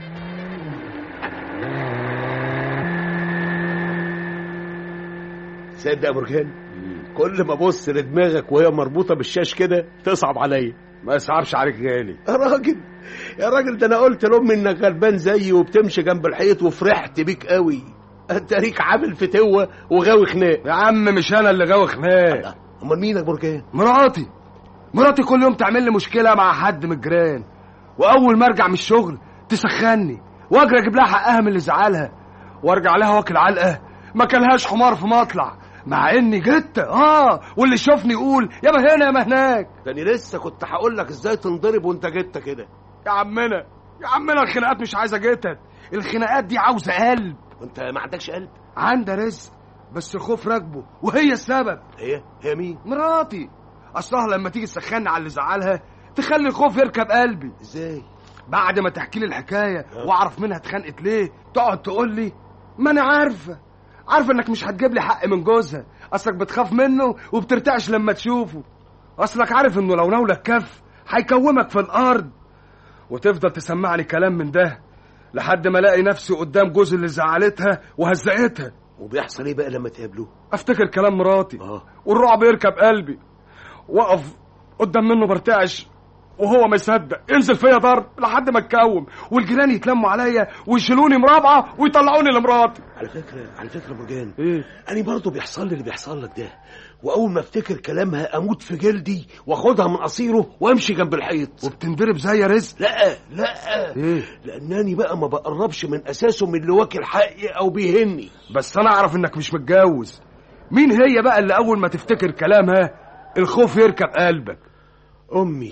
تصدق يا مرجان كل ما ابص لدماغك وهي مربوطه بالشاش كده تصعب عليا ما يصعبش عليك غالي يا راجل يا راجل ده انا قلت لامي انك غلبان زيي وبتمشي جنب الحيط وفرحت بيك قوي انت ليك عامل فتوه وغاوي خناق يا عم مش انا اللي غاوي خناق امال مين يا مرجان مراتي مراتي كل يوم تعمل لي مشكله مع حد من الجيران واول ما ارجع من الشغل تسخني واجري اجيب لها حقها من اللي زعلها وارجع لها واكل علقه ما كلهاش حمار في مطلع مع اني جت اه واللي يشوفني يقول يا ما هنا يا ما هناك ده انا لسه كنت هقول لك ازاي تنضرب وانت جت كده يا عمنا يا عمنا الخناقات مش عايزه جتت الخناقات دي عاوزه قلب وانت ما عندكش قلب عندها رزق بس الخوف راكبه وهي السبب هي هي مين مراتي اصلها لما تيجي تسخني على اللي زعلها تخلي الخوف يركب قلبي ازاي بعد ما تحكي لي الحكايه واعرف منها اتخانقت ليه تقعد تقول لي ما انا عارفه عارفه انك مش هتجيب لي حق من جوزها اصلك بتخاف منه وبترتعش لما تشوفه اصلك عارف انه لو ناولك كف هيكومك في الارض وتفضل تسمعني كلام من ده لحد ما الاقي نفسي قدام جوز اللي زعلتها وهزقتها وبيحصل ايه بقى لما تقابلوه افتكر كلام مراتي اه والرعب يركب قلبي واقف قدام منه برتعش وهو ما يصدق ينزل فيا ضرب لحد ما اتكوم والجيران يتلموا عليا ويشيلوني مرابعه ويطلعوني لمراتي على فكره على فكره مرجان ايه انا برضه بيحصل لي اللي بيحصل لك ده واول ما افتكر كلامها اموت في جلدي واخدها من قصيره وامشي جنب الحيط وبتندرب زي رزق لا لا ايه لانني بقى ما بقربش من اساسه من اللي واكل حقي او بيهني بس انا اعرف انك مش متجوز مين هي بقى اللي اول ما تفتكر كلامها الخوف يركب قلبك امي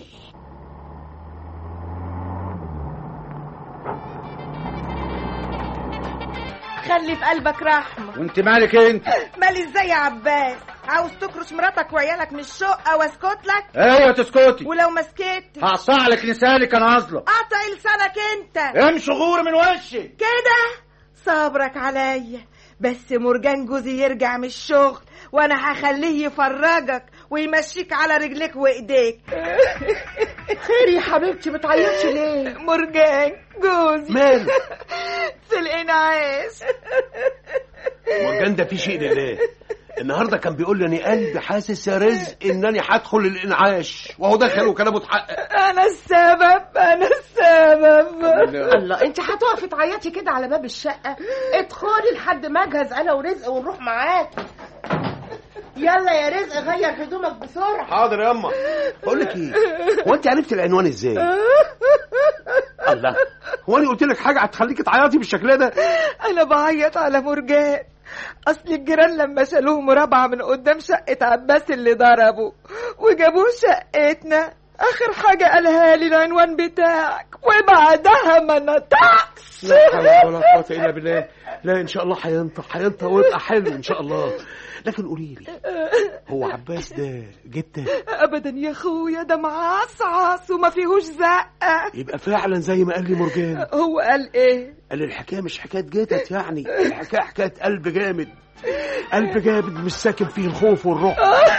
خلي في قلبك رحمة وانت مالك انت مالي ازاي يا عباس عاوز تكرش مراتك وعيالك من الشقة واسكت لك ايوه تسكتي ولو ما سكت هقطع لك لسانك انا اصلا قطع لسانك انت امشي غور من وشك كده صبرك عليا بس مرجان جوزي يرجع من الشغل وانا هخليه يفرجك ويمشيك على رجليك وايديك خير يا حبيبتي بتعيطش ليه مرجان جوزي ماله في الانعاش مرجان ده في شيء لله النهارده كان بيقول لي اني قلبي حاسس يا رزق انني هدخل الانعاش وهو دخل وكلامه اتحقق انا السبب انا السبب الله انت هتقفي تعيطي كده على باب الشقة ادخلي لحد ما اجهز انا ورزق ونروح معاك يلا يا رزق غير هدومك بسرعه حاضر يا اما بقول لك ايه هو انت عرفت العنوان ازاي الله هو انا قلت لك حاجه هتخليكي تعيطي بالشكل ده انا بعيط على مرجان اصل الجيران لما شالوه مرابعه من قدام شقه عباس اللي ضربه وجابوه شقتنا اخر حاجه قالها لي العنوان بتاعك وبعدها ما نطقش لا حول ولا قوه الا بالله لا ان شاء الله هينطق هينطق ويبقى حلو ان شاء الله لكن قولي لي هو عباس ده جدك ابدا يا اخويا ده معصعص وما فيهوش زقه يبقى فعلا زي ما قال لي مرجان هو قال ايه قال لي الحكايه مش حكايه جتت يعني الحكايه حكايه قلب جامد قلب جامد مش ساكن فيه الخوف والرعب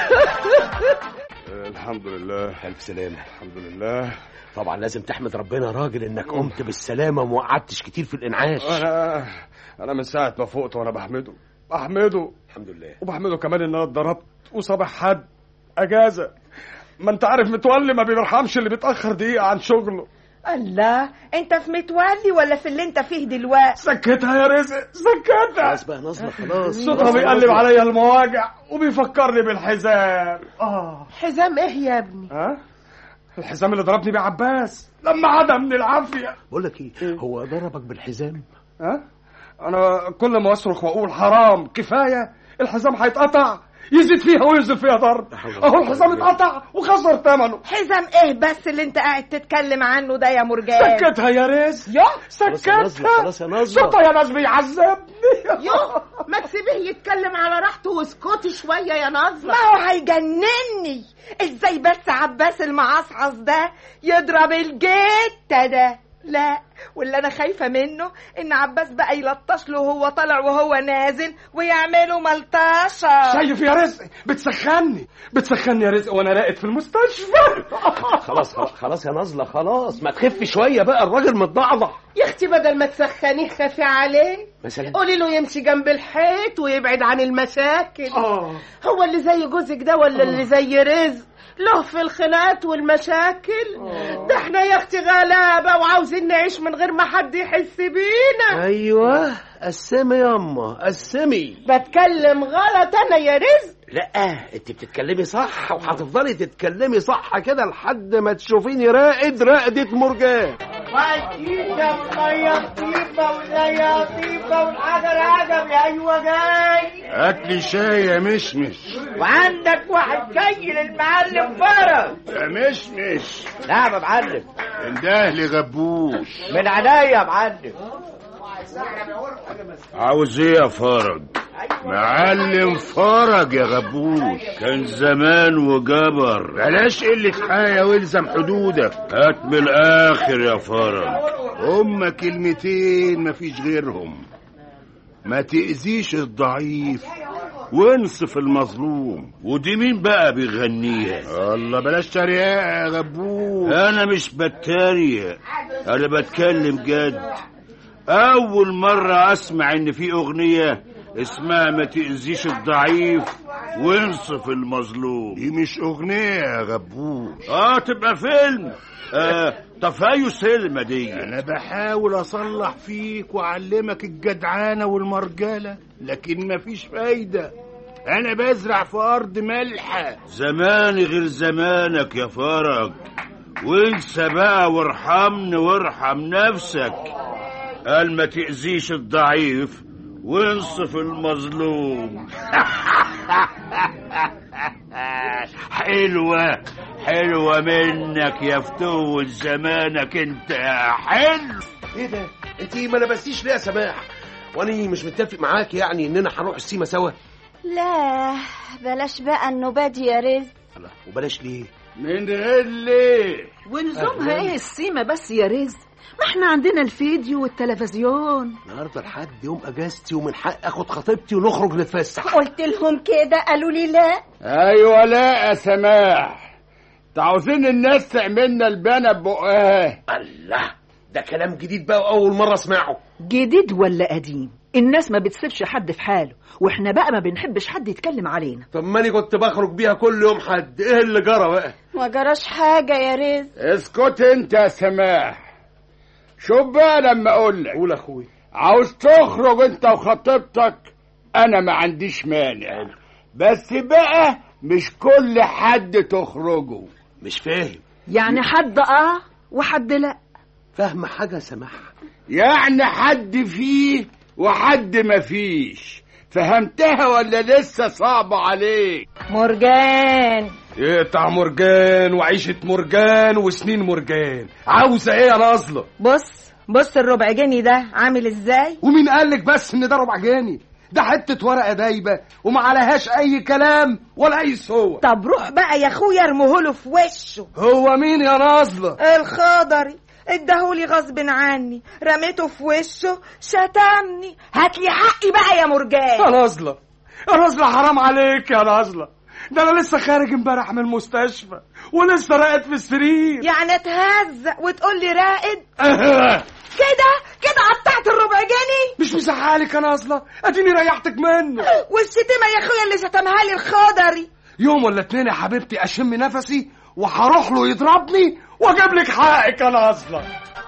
الحمد لله الف سلامه الحمد لله طبعا لازم تحمد ربنا يا راجل انك قمت بالسلامه وما قعدتش كتير في الانعاش انا انا من ساعه ما فقت وانا بحمده بحمده الحمد لله وبحمده كمان ان انا اتضربت وصبح حد اجازه ما انت عارف متولي ما بيرحمش اللي بيتاخر دقيقه عن شغله الله انت في متولي ولا في اللي انت فيه دلوقتي سكتها يا رزق سكتها خلاص بقى نظره خلاص صوتها خلاص بيقلب نظرة. عليا المواجع وبيفكرني بالحزام اه حزام ايه يا ابني ها الحزام اللي ضربني بيه عباس لما عدا من العافيه بقول لك ايه هو ضربك بالحزام ها انا كل ما اصرخ واقول حرام كفايه الحزام هيتقطع يزيد فيها وينزل فيها ضرب اهو الحزام اتقطع وخسر ثمنه حزام ايه بس اللي انت قاعد تتكلم عنه ده يا مرجان سكتها يا ريس يا خلاص يا نظرة، سكتها خلاص يا نظرة. صوتها يا ناس بيعذبني يو ما تسيبيه يتكلم على راحته واسكتي شويه يا نظره ما هو هيجنني ازاي بس عباس المعصعص ده يضرب الجتة ده لا واللي انا خايفه منه ان عباس بقى يلطش له وهو طالع وهو نازل ويعمله ملطشه شايف يا رزق بتسخني بتسخني يا رزق وانا راقد في المستشفى خلاص خلاص خلاص يا نازله خلاص ما تخف شويه بقى الراجل متضعضع يا اختي بدل ما تسخنيه خافي عليه مثلا قولي له يمشي جنب الحيط ويبعد عن المشاكل اه هو اللي زي جوزك ده ولا اللي زي رزق له في الخناقات والمشاكل ده احنا يا اختي غلابه وعاوزين نعيش من غير ما حد يحس بينا ايوه قسمي ياما قسمي بتكلم غلط انا يا رزق لا انت بتتكلمي صح وهتفضلي تتكلمي صح كده لحد ما تشوفيني راقد راقدة مرجان وعدينا والمية طيبة والنية طيبة والحجر عجب يا أيوة جاي هات لي شاي يا مشمش وعندك واحد جاي للمعلم فرج يا مشمش نعم يا معلم انده لي غبوش من عينيا يا معلم عاوز ايه يا فرج معلم فرج يا غبوش كان زمان وجبر بلاش قلة حاجة والزم حدودك هات من الآخر يا فرج هما كلمتين مفيش غيرهم ما تأذيش الضعيف وانصف المظلوم ودي مين بقى بيغنيها الله بلاش تريقة يا غبوش انا مش بتريق انا بتكلم جد اول مرة اسمع ان في اغنية اسمها ما تأذيش الضعيف وانصف المظلوم دي مش اغنية يا غبوش اه تبقى فيلم آه طفايو سينما دي انا بحاول اصلح فيك واعلمك الجدعانة والمرجلة لكن مفيش فايدة انا بزرع في ارض ملحة زماني غير زمانك يا فرج وانسى بقى وارحمني وارحم نفسك قال ما تأذيش الضعيف وانصف المظلوم حلوة حلوة منك يا فتوة زمانك انت حلو ايه ده انت ما لبستيش ليه يا سماح وانا مش متفق معاك يعني اننا هنروح السيما سوا لا بلاش بقى النوبات يا رزق الله وبلاش ليه من غير ليه ولزومها ايه السيما بس يا رزق ما احنا عندنا الفيديو والتلفزيون النهارده لحد يوم اجازتي ومن حق اخد خطيبتي ونخرج نتفسح قلت لهم كده قالوا لي لا ايوه لا يا سماح عاوزين الناس تعملنا البنا ببقها الله ده كلام جديد بقى واول مره اسمعه جديد ولا قديم الناس ما بتسيبش حد في حاله واحنا بقى ما بنحبش حد يتكلم علينا طب ماني كنت بخرج بيها كل يوم حد ايه اللي جرى بقى ما جراش حاجة يا رزق اسكت انت يا سماح شوف بقى لما اقول لك قول اخوي عاوز تخرج انت وخطيبتك انا ما عنديش مانع بس بقى مش كل حد تخرجوا مش فاهم يعني حد اه وحد لا فاهم حاجة سماحة يعني حد فيه وحد مفيش فهمتها ولا لسه صعبة عليك مرجان يقطع مرجان وعيشة مرجان وسنين مرجان عاوزة ايه يا نازلة بص بص الربع جنيه ده عامل ازاي ومين قالك بس ان ده ربع جنيه ده حتة ورقة دايبة وما عليهاش أي كلام ولا أي صور طب روح بقى يا اخويا ارميهوله في وشه هو مين يا نازلة؟ الخضري اداهولي غصب عني رميته في وشه شتمني هاتلي حقي بقى يا مرجان يا نازلة يا نازلة حرام عليك يا نازلة ده أنا لسه خارج امبارح من المستشفى ولسه راقد في السرير يعني اتهزق وتقول لي راقد كده كده قطعت الربع جنيه مش مزعلك يا نازلة اديني ريحتك منه والشتيمه يا اخويا اللي شتمها لي الخضري يوم ولا اتنين يا حبيبتي اشم نفسي وهروح له يضربني واجيب لك حقك يا نازلة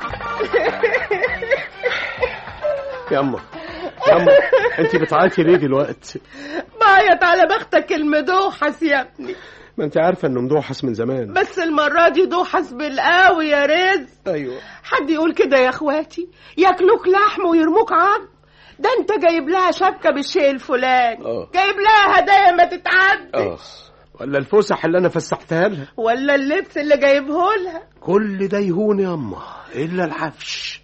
ياما ياما انت بتعيطي ليه دلوقتي بعيط على بختك المدوحس يا ابني ما انت عارفه انه مدوحس من زمان بس المرة دي دوحس بالقوي يا رزق ايوه حد يقول كده يا اخواتي ياكلوك لحم ويرموك عظم ده انت جايب لها شبكة بالشيء الفلاني اه جايب لها هدايا ما تتعد اه ولا الفسح اللي انا فسحتها لها ولا اللبس اللي جايبه لها كل ده يهون ياما الا العفش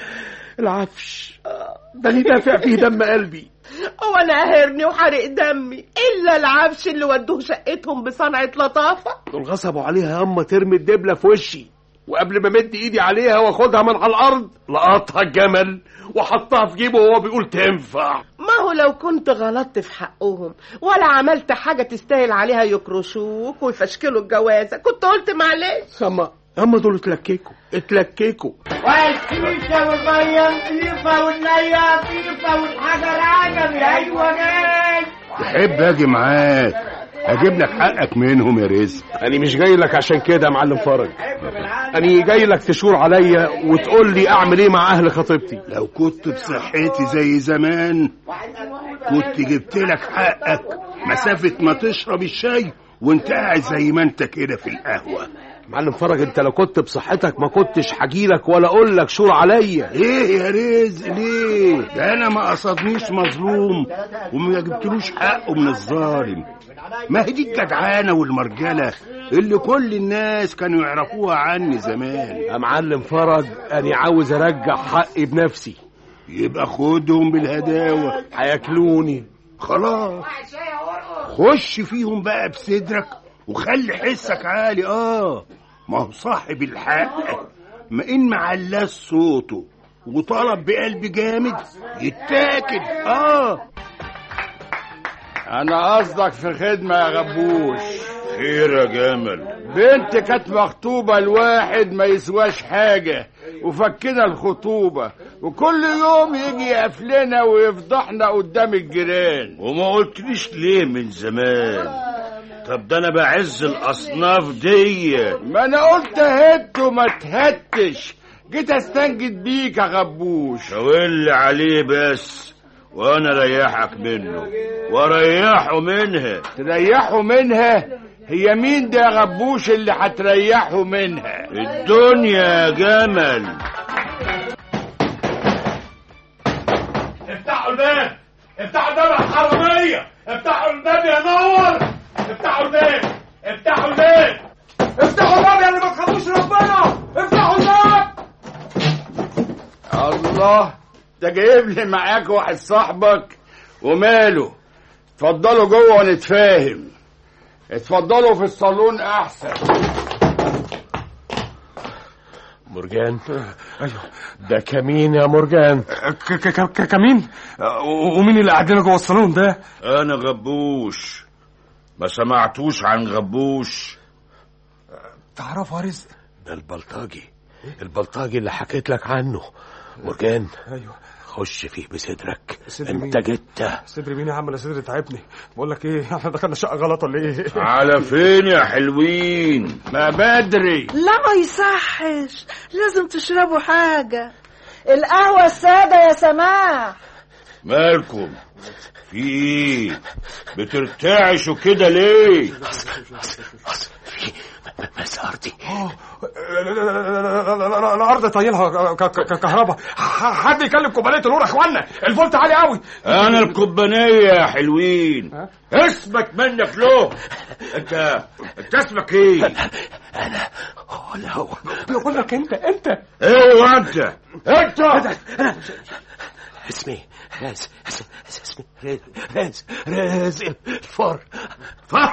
العفش ده اللي دافع فيه دم قلبي هو انا قاهرني وحرق دمي الا العفش اللي ودوه شقتهم بصنعة لطافة دول غصبوا عليها ياما ترمي الدبله في وشي وقبل ما مد ايدي عليها واخدها من على الارض لقطها الجمل وحطها في جيبه وهو بيقول تنفع ما هو لو كنت غلطت في حقهم ولا عملت حاجة تستاهل عليها يكرشوك ويفشكلوا الجوازة كنت قلت معلش اما اما دول اتلككوا اتلككوا والكيسة والمية نظيفة والنية نظيفة والحجر عجمي أيوة جاي تحب اجي معاك اجيب لك حقك منهم يا رزق انا مش جاي لك عشان كده يا معلم فرج انا جاي لك تشور عليا وتقول لي اعمل ايه مع اهل خطيبتي لو كنت بصحتي زي زمان كنت جبت لك حقك مسافة ما تشرب الشاي وانت قاعد زي ما انت كده في القهوة معلم فرج انت لو كنت بصحتك ما كنتش هجيلك ولا اقول لك شور عليا ايه يا رزق ليه ده انا ما قصدنيش مظلوم وما جبتلوش حقه من الظالم ما هي دي الجدعانه والمرجله اللي كل الناس كانوا يعرفوها عني زمان يا معلم فرج انا عاوز ارجع حقي بنفسي يبقى خدهم بالهداوه هياكلوني خلاص خش فيهم بقى بصدرك وخلي حسك عالي اه ما هو صاحب الحق ما ان معلاش صوته وطلب بقلب جامد يتاكل اه انا قصدك في خدمة يا غبوش خير يا جمل بنت كانت مخطوبة لواحد ما يسواش حاجة وفكنا الخطوبة وكل يوم يجي يقفلنا ويفضحنا قدام الجيران وما قلتليش ليه من زمان طب ده انا بعز الاصناف دي ما انا قلت هت وما تهتش جيت استنجد بيك يا غبوش اللي عليه بس وانا ريحك منه وريحه منها تريحوا منها هي مين ده يا غبوش اللي هتريحوا منها الدنيا يا جمل افتحوا الباب افتحوا الباب يا حرامية افتحوا الباب يا نور افتحوا الباب افتحوا الباب افتحوا الباب يا اللي ما تخافوش ربنا افتحوا الباب الله ده جايب لي معاك واحد صاحبك وماله اتفضلوا جوه ونتفاهم اتفضلوا في الصالون احسن مرجان ايوه ده كمين يا مرجان كمين ومين اللي قاعدين جوه الصالون ده انا غبوش ما سمعتوش عن غبوش تعرفوا يا رزق ده البلطجي البلطجي اللي حكيت لك عنه مرجان ايوه خش فيه بصدرك صدر انت مين؟ جيت صدري مين يا عم انا صدري تعبني بقول لك ايه احنا دخلنا شقه غلط ولا ايه على فين يا حلوين ما بدري لا ما يصحش لازم تشربوا حاجة القهوة السادة يا سماح مالكم في ايه بترتعشوا كده ليه بس ارضي الارض طايلها ك- ك- ك- كهرباء ح- حد يكلم كوبايات النور يا اخوانا الفولت عالي قوي انا الكوبانية يا حلوين اسمك منك له انت انت اسمك ايه انا ولا هو بيقول لك انت انت ايوه انت انت انا اسمي راز اسمي راز راز الفار فار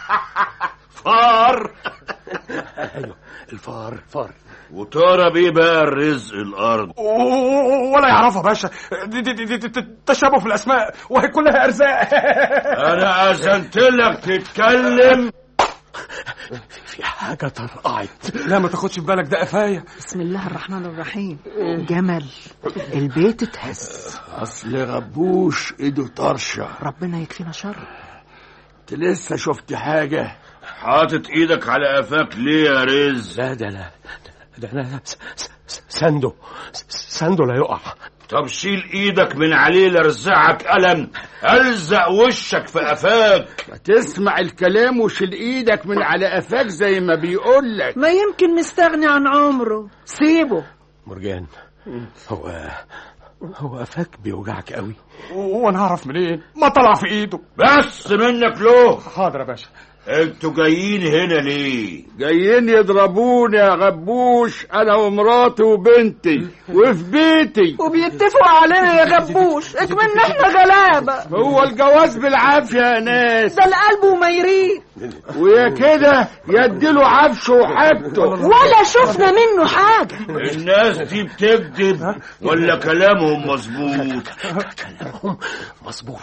فار ايوه الفار فار وترى بيه بقى الرزق الارض ولا يعرفها باشا دي دي دي, دي, دي تشابه في الاسماء وهي كلها ارزاق انا اذنت لك تتكلم في حاجه طرقعت لا ما تاخدش في بالك ده قفايا بسم الله الرحمن الرحيم جمل البيت اتهز اصل غبوش ايده طرشه ربنا يكفينا شر انت لسه شفت حاجه حاطط ايدك على قفاك ليه يا رز لا ده لا ده انا س- س- س- ساندو س- ساندو لا يقع طب شيل ايدك من عليه لارزعك قلم الزق وشك في قفاك ما تسمع الكلام وشيل ايدك من على قفاك زي ما بيقول لك ما يمكن مستغني عن عمره سيبه مرجان هو هو قفاك بيوجعك قوي وانا اعرف منين ما طلع في ايده بس منك له حاضر يا باشا انتوا جايين هنا ليه جايين يضربوني يا غبوش انا ومراتي وبنتي وفي بيتي وبيتفقوا علينا يا غبوش اكمن احنا غلابة هو الجواز بالعافيه يا ناس ده القلب وميرين ويا كده يديله عفشه وحاجته ولا شفنا منه حاجة الناس دي بتكذب ولا كلامهم مظبوط كلامهم مظبوط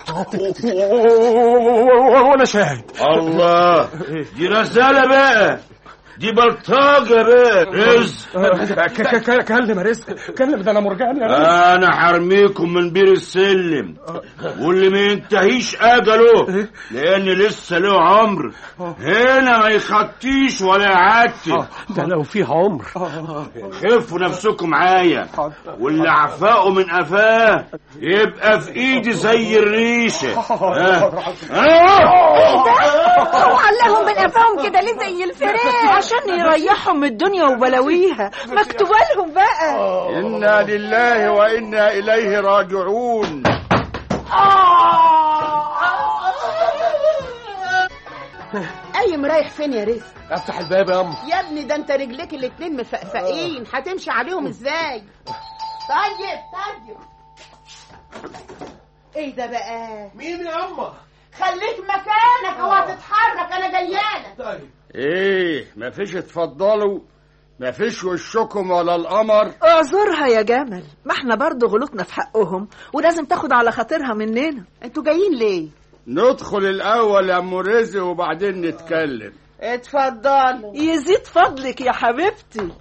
وانا شاهد الله دي رسالة بقى دي بلطجة بقى رزق ك- ك- ك- كلم يا رزق كلم ده انا مرجان يا رزق انا حرميكم من بير السلم واللي ما ينتهيش اجله لان لسه له عمر هنا ما يخطيش ولا يعتب ده لو فيه عمر خفوا نفسكم معايا واللي عفاقه من قفاه يبقى في ايدي زي الريشه ها. وعلقهم من قفاهم كده ليه زي الفراخ عشان يريحهم من الدنيا وبلاويها مكتوبة لهم بقى انا لله وانا اليه راجعون قايم رايح فين يا رزق افتح الباب يا ام يا ابني ده انت رجليك الاتنين مفقفقين هتمشي عليهم ازاي طيب طيب ايه ده بقى مين يا اما خليك مكانك اوعى تتحرك انا جايالك طيب ايه مفيش اتفضلوا مفيش وشكم ولا القمر اعذرها يا جمل ما احنا برضه غلطنا في حقهم ولازم تاخد على خاطرها مننا انتوا جايين ليه ندخل الاول يا ام رزق وبعدين نتكلم اتفضلوا يزيد فضلك يا حبيبتي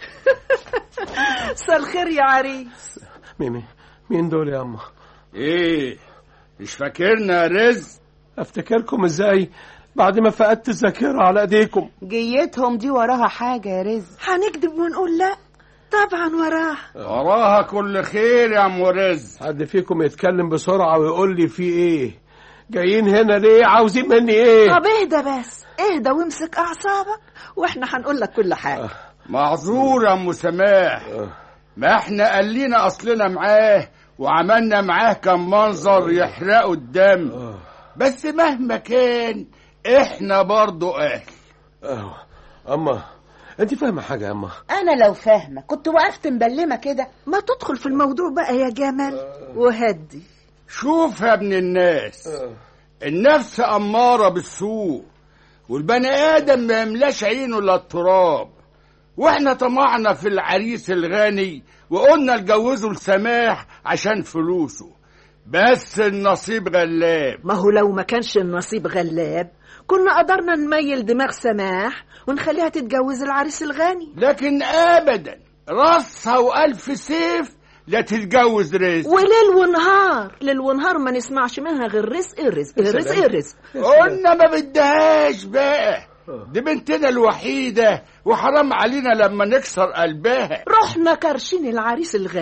مساء الخير يا عريس مين مين دول يا اما ايه مش فاكرنا يا رزق افتكركم ازاي بعد ما فقدت الذاكره على ايديكم جيتهم دي وراها حاجة يا رزق هنكذب ونقول لا طبعا وراها وراها كل خير يا ام رزق حد فيكم يتكلم بسرعه ويقول لي في ايه جايين هنا ليه عاوزين مني ايه طب اهدى بس اهدى وامسك اعصابك واحنا هنقول لك كل حاجه معذور يا ام سماح ما احنا قلينا اصلنا معاه وعملنا معاه كم منظر يحرقوا الدم بس مهما كان احنا برضو اهل اه اما انت فاهمه حاجه يا اما انا لو فاهمة كنت وقفت مبلمة كده ما تدخل في الموضوع بقى يا جمال وهدي شوف يا ابن الناس النفس أمارة بالسوء والبني آدم ما يملاش عينه إلا التراب واحنا طمعنا في العريس الغني وقلنا نجوزه لسماح عشان فلوسه بس النصيب غلاب ما هو لو ما كانش النصيب غلاب كنا قدرنا نميل دماغ سماح ونخليها تتجوز العريس الغني لكن ابدا راسها والف سيف لا تتجوز رزق وليل ونهار ليل ونهار ما نسمعش منها غير رزق رزق رزق رزق قلنا ما بدهاش بقى دي بنتنا الوحيدة وحرام علينا لما نكسر قلبها رحنا كرشين العريس الغني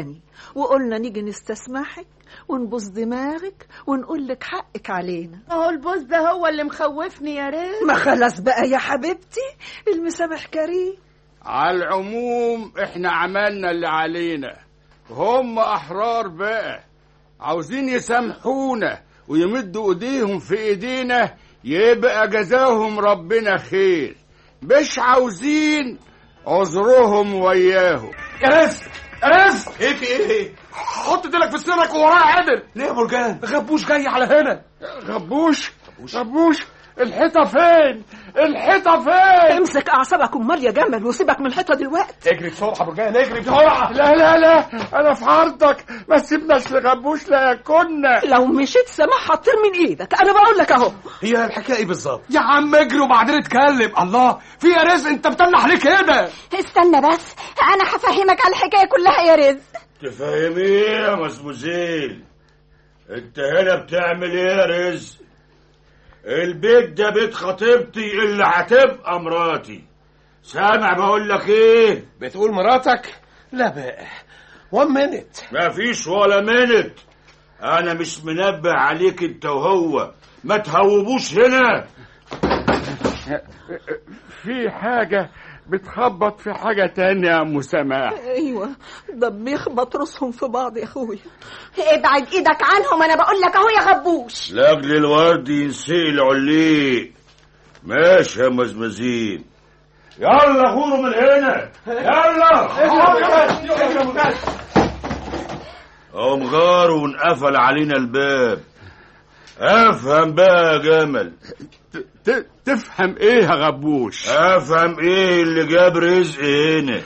وقلنا نيجي نستسمحك ونبوس دماغك ونقول لك حقك علينا اهو البوس ده هو اللي مخوفني يا ريت ما خلاص بقى يا حبيبتي المسامح كريم على العموم احنا عملنا اللي علينا هم احرار بقى عاوزين يسامحونا ويمدوا ايديهم في ايدينا يبقى جزاهم ربنا خير مش عاوزين عذرهم وياهم يا رزق يا رزق ايه في ايه حط ديلك في سنك ووراها عدل ليه يا مرجان غبوش جاي على هنا غبوش غبوش الحيطة فين الحيطة فين امسك اعصابك امال يا جمل وسيبك من الحيطه دلوقتي اجري بسرعه يا مرجان اجري بسرعه لا لا لا انا في عرضك ما سيبناش لغبوش لا يكنا لو مشيت سماح هتطير من ايدك انا بقول لك اهو هي الحكايه بالظبط يا عم اجري وبعدين اتكلم الله في يا رزق انت بتنح ليه كده استنى بس انا هفهمك على الحكايه كلها يا رزق تفهم ايه يا مسبوزيل انت هنا بتعمل ايه يا رزق البيت ده بيت خطيبتي اللي هتبقى مراتي سامع بقول لك ايه بتقول مراتك لا بقى وان مينت مفيش ولا منت انا مش منبه عليك انت وهو ما تهوبوش هنا في حاجة بتخبط في حاجة تانية يا أم سماح ايوه ده بيخبط راسهم في بعض يا اخويا ابعد ايدك عنهم انا بقول لك اهو يا غبوش لاجل الورد ينسقي العليق ماشي يا مزمزين يلا غوروا من هنا يلا قوم غاروا وانقفل علينا الباب افهم بقى يا جمل تفهم ايه يا غبوش افهم ايه اللي جاب رزق هنا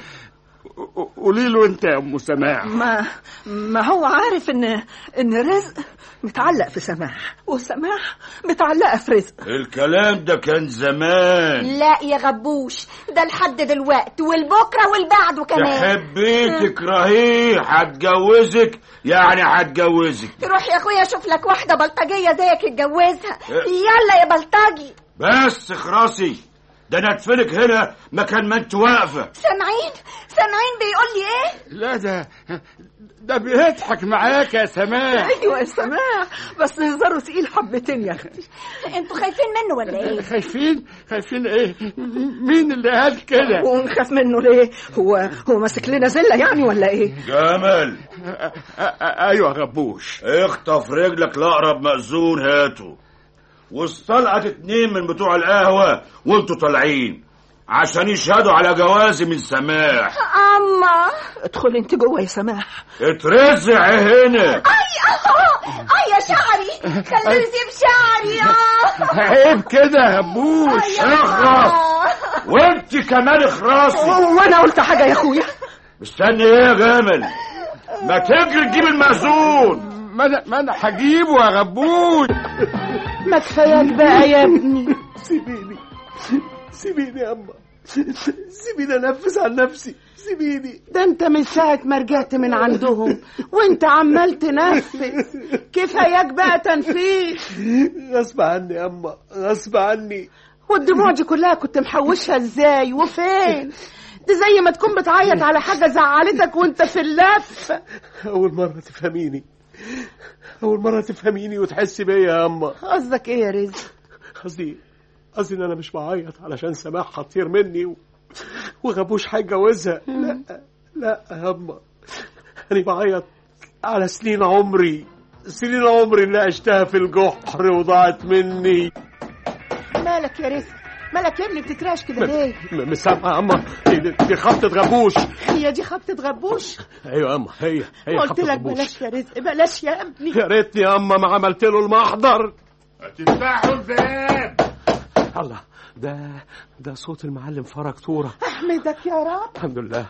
قولي له انت يا ام سماح ما ما هو عارف ان ان رزق متعلق في سماح وسماح متعلقه في رزق الكلام ده كان زمان لا يا غبوش ده لحد دلوقتي والبكره والبعده كمان تحبيه تكرهيه هتجوزك يعني هتجوزك روح يا اخويا شوف لك واحده بلطجيه زيك اتجوزها يلا يا بلطجي بس خراسي ده انا ادفنك هنا مكان ما انت واقفه سامعين سامعين بيقول لي ايه لا ده ده بيضحك معاك يا سماح ايوه يا سماح بس هزاره تقيل حبتين يا اختي انتوا خايفين منه ولا ايه خايفين خايفين ايه مين اللي قال كده ونخاف منه ليه هو هو ماسك لنا زله يعني ولا ايه جمل ايوه غبوش اخطف رجلك لاقرب مأذون هاته واستلقت اتنين من بتوع القهوة وانتوا طالعين عشان يشهدوا على جوازي من سماح اما ادخل انت جوه يا سماح اترزع هنا اي اه اي يا شعري خليه يسيب شعري اه عيب كده يا غبوش اخرس وانت كمان اخرسي وانا قلت حاجه يا اخويا مستني ايه يا جمل ما تجري تجيب المأذون ما انا ما انا هجيبه يا غبوش ما كفاياك بقى يا ابني سيبيني سيبيني يا اما سيبيني انفس عن نفسي سيبيني ده انت من ساعة ما رجعت من عندهم وانت عمال تنفس كفاياك بقى تنفيس غصب عني يا اما غصب عني والدموع دي كلها كنت محوشها ازاي وفين دي زي ما تكون بتعيط على حاجة زعلتك وانت في اللف اول مرة تفهميني اول مرة تفهميني وتحسي بيا يا اما قصدك ايه يا رزق قصدي قصدي ان انا مش بعيط علشان سماح هتطير مني و... وغبوش هيتجوزها لا لا يا اما انا بعيط على سنين عمري سنين عمري اللي عشتها في الجحر وضاعت مني مالك يا رزق مالك يا ابني بتتراش كده ليه م- مش سامعة يا اما دي, دي خبطة غبوش هي دي خبطة غبوش ايوه يا اما هي هي قلت خبطة لك غبوش بلاش يا رزق بلاش يا ابني يا ريتني يا اما ما عملت له المحضر هتفتحوا الباب الله ده ده صوت المعلم فرج طورة احمدك يا رب الحمد لله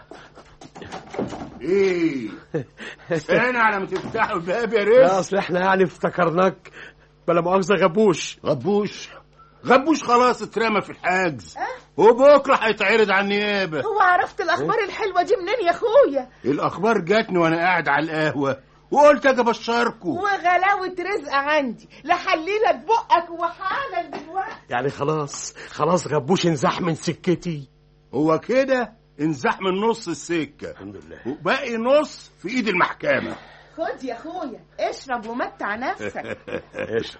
ايه استنى على ما تفتحوا الباب يا لا رزق اصل احنا يعني افتكرناك بلا مؤاخذة غبوش غبوش غبوش خلاص اترمى في الحجز وبكره هيتعرض على النيابه هو عرفت الاخبار الحلوة دي منين يا اخويا الاخبار جاتني وانا قاعد على القهوه وقلت اجي ابشركم وغلاوة رزق عندي لحليلك بقك وحالا دلوقتي يعني خلاص خلاص غبوش انزاح من سكتي هو كده انزح من نص السكه الحمد لله وباقي نص في ايد المحكمه خد يا اخويا اشرب ومتع نفسك اشرب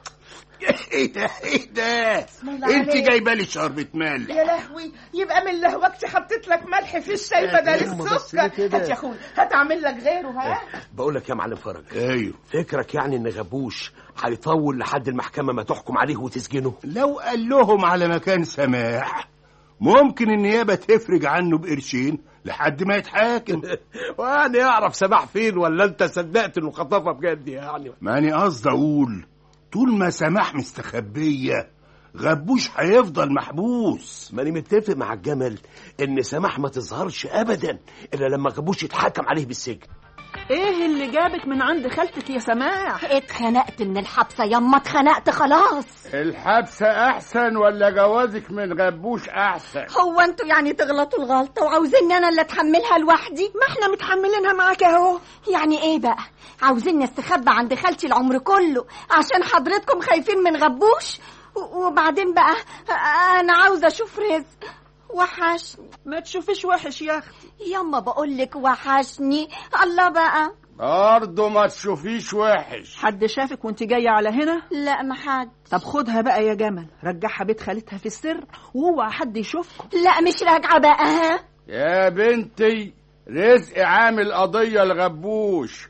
ايه ده ايه ده الله انت عليك. جايبه لي شربة ملح يا لهوي يبقى من لهوكتي حطيت لك ملح في الشاي يا بدل كريم، بس السكر ليه كده؟ هات يا اخويا هات اعمل لك غيره ها بقول لك يا معلم فرج ايوه فكرك يعني ان غبوش هيطول لحد المحكمه ما تحكم عليه وتسجنه لو قال لهم على مكان سماح ممكن النيابه تفرج عنه بقرشين لحد ما يتحاكم وانا يعرف سماح فين ولا انت صدقت انه خطفها بجد يعني ماني قصدي اقول طول ما سماح مستخبيه غبوش هيفضل محبوس ماني متفق مع الجمل ان سماح ما تظهرش ابدا الا لما غبوش يتحكم عليه بالسجن ايه اللي جابك من عند خالتك يا سماح اتخنقت من الحبسة يما اتخنقت خلاص الحبسة أحسن ولا جوازك من غبوش أحسن هو انتوا يعني تغلطوا الغلطة وعاوزيني انا اللي اتحملها لوحدي ما احنا متحملينها معاك اهو يعني ايه بقى عاوزيني استخبى عند خالتي العمر كله عشان حضرتكم خايفين من غبوش و- وبعدين بقى انا عاوزة اشوف رزق وحشني ما تشوفيش وحش يا اختي يما بقولك وحشني الله بقى برضه ما تشوفيش وحش حد شافك وانت جاية على هنا لا ما حد طب خدها بقى يا جمل رجعها بيت خالتها في السر واوعى حد يشوفكم لا مش راجعة بقى ها يا بنتي رزق عامل قضية لغبوش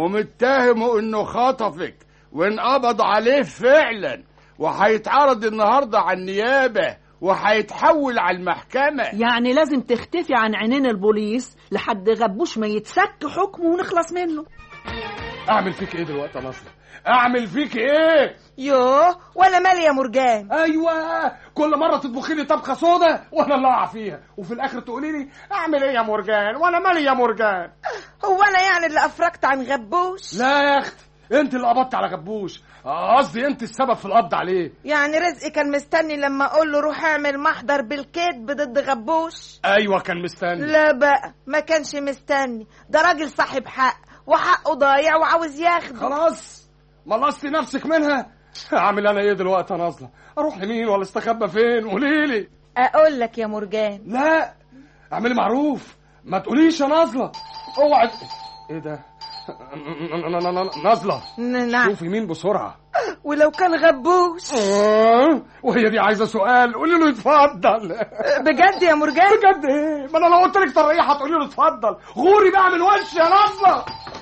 ومتهمه انه خطفك وانقبض عليه فعلا وهيتعرض النهارده على النيابة وهيتحول على المحكمة يعني لازم تختفي عن عينين البوليس لحد غبوش ما يتسك حكمه ونخلص منه اعمل فيك ايه دلوقتي يا نصر اعمل فيك ايه يوه ولا مالي يا مرجان ايوه كل مره تطبخي لي طبخه سودا وانا اللي اقع فيها وفي الاخر تقولي لي اعمل ايه يا مرجان وانا مالي يا مرجان هو انا يعني اللي افرجت عن غبوش لا يا اختي انت اللي قبضت على غبوش آه، قصدي انت السبب في القبض عليه يعني رزقي كان مستني لما اقول له روح اعمل محضر بالكذب ضد غبوش ايوه كان مستني لا بقى ما كانش مستني ده راجل صاحب حق وحقه ضايع وعاوز ياخده خلاص ملصتي نفسك منها اعمل انا ايه دلوقتي يا نازله اروح لمين ولا استخبى فين قولي لي اقول لك يا مرجان لا اعملي معروف ما تقوليش يا نازله اوعي ايه ده نازله نعم شوفي مين بسرعه ولو كان غبوش آه، وهي دي عايزه سؤال قولي له اتفضل بجد يا مرجان بجد ايه ما انا لو قلت لك طريقه هتقولي له اتفضل غوري بقى من وشي يا نازله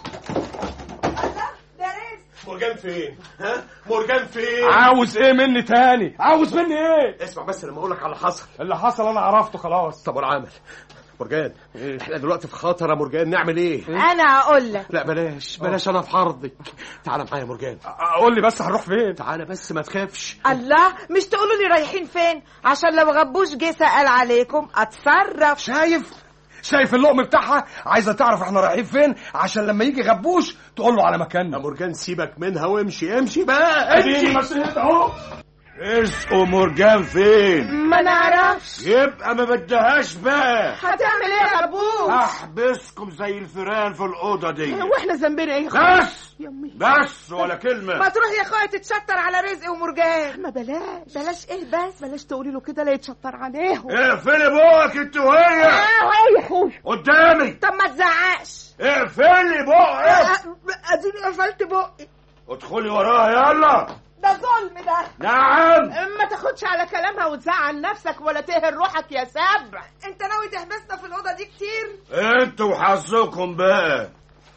مرجان فين ها مرجان فين عاوز ايه مني تاني عاوز مني ايه اسمع بس لما اقول لك على اللي حصل اللي حصل انا عرفته خلاص طب والعمل مرجان احنا دلوقتي في خطر يا مرجان نعمل ايه انا اقول لك لا بلاش بلاش انا في عرضك تعالى معايا يا مرجان قول لي بس هنروح فين تعالى بس ما تخافش الله مش تقولوا لي رايحين فين عشان لو غبوش جه سأل عليكم اتصرف شايف شايف اللقم بتاعها عايزه تعرف احنا رايحين فين عشان لما يجي غبوش تقول له على يا مكاننا مرجان سيبك منها وامشي امشي بقى اديني امشي مسيت اهو رزق مرجان فين ما نعرفش يبقى ما بدهاش بقى هتعمل ايه يا غبوش احبسكم زي الفيران في الاوضه دي واحنا ذنبنا ايه يا اخويا بس بس ولا كلمه ما تروح يا اخويا تتشطر على رزق ومرجان ما بلاش بلاش ايه بس بلاش تقولي له كده لا يتشطر عليهم اقفلي بوقك انت وهي اه يا اخويا قدامي طب ما تزعقش اقفلي بوقك اديني قفلت بقي ادخلي وراها يلا ده ظلم ده نعم ما تاخدش على كلامها وتزعل نفسك ولا تهر روحك يا سبع انت ناوي تحبسنا في الاوضه دي كتير انتوا وحظكم بقى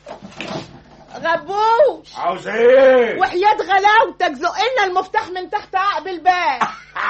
غبوش عاوز ايه وحياة غلاوتك زق لنا المفتاح من تحت عقب الباب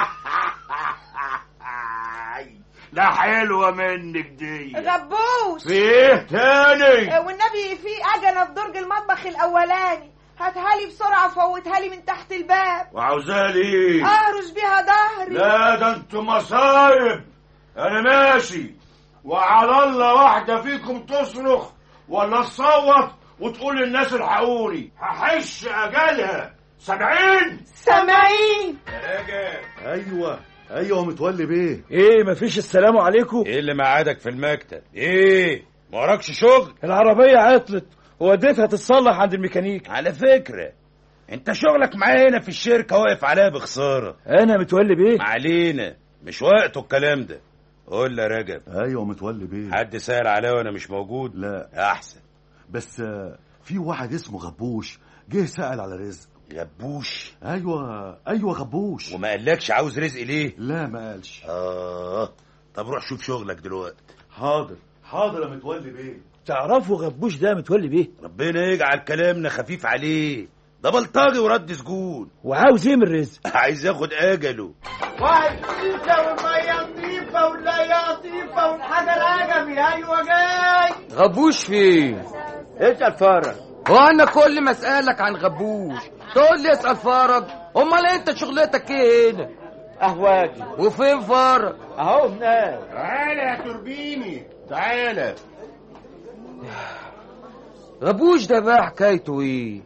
ده حلوه منك دي غبوش في ايه تاني والنبي في اجنه في درج المطبخ الاولاني هاتها لي بسرعه فوتها لي من تحت الباب وعاوزاه ليه اهرش بيها ظهري لا ده انتوا مصايب انا ماشي وعلى الله واحده فيكم تصرخ ولا تصوت وتقول للناس الحقوني هحش اجلها سامعين سامعين ايوه ايوه متولي بيه ايه مفيش السلام عليكم ايه اللي معادك في المكتب ايه ما وراكش شغل العربية عطلت ووديتها تتصلح عند الميكانيك على فكرة انت شغلك معايا هنا في الشركة واقف عليها بخسارة انا متولي بيه ما علينا مش وقته الكلام ده قول لي يا رجب ايوه متولي بيه حد سأل عليا وانا مش موجود لا احسن بس آه، في واحد اسمه غبوش جه سأل على رزق غبوش ايوه ايوه غبوش وما قالكش عاوز رزق ليه لا ما قالش اه طب روح شوف شغلك دلوقتي حاضر حاضر يا متولي بيه تعرفوا غبوش ده متولي بيه ربنا يجعل كلامنا خفيف عليه ده بلطجي ورد سجون وعاوز ايه من الرزق عايز ياخد اجله واحد نظيفة والمية نظيفة واللاية لطيفة والحجر عجمي أيوة جاي غبوش فين اسأل فرج هو انا كل ما اسالك عن غبوش تقول لي اسال فرج امال انت شغلتك ايه هنا أهواجي وفين فرج أهو هناك تعالى يا توربيني تعالى غبوش ده بقى حكايته ايه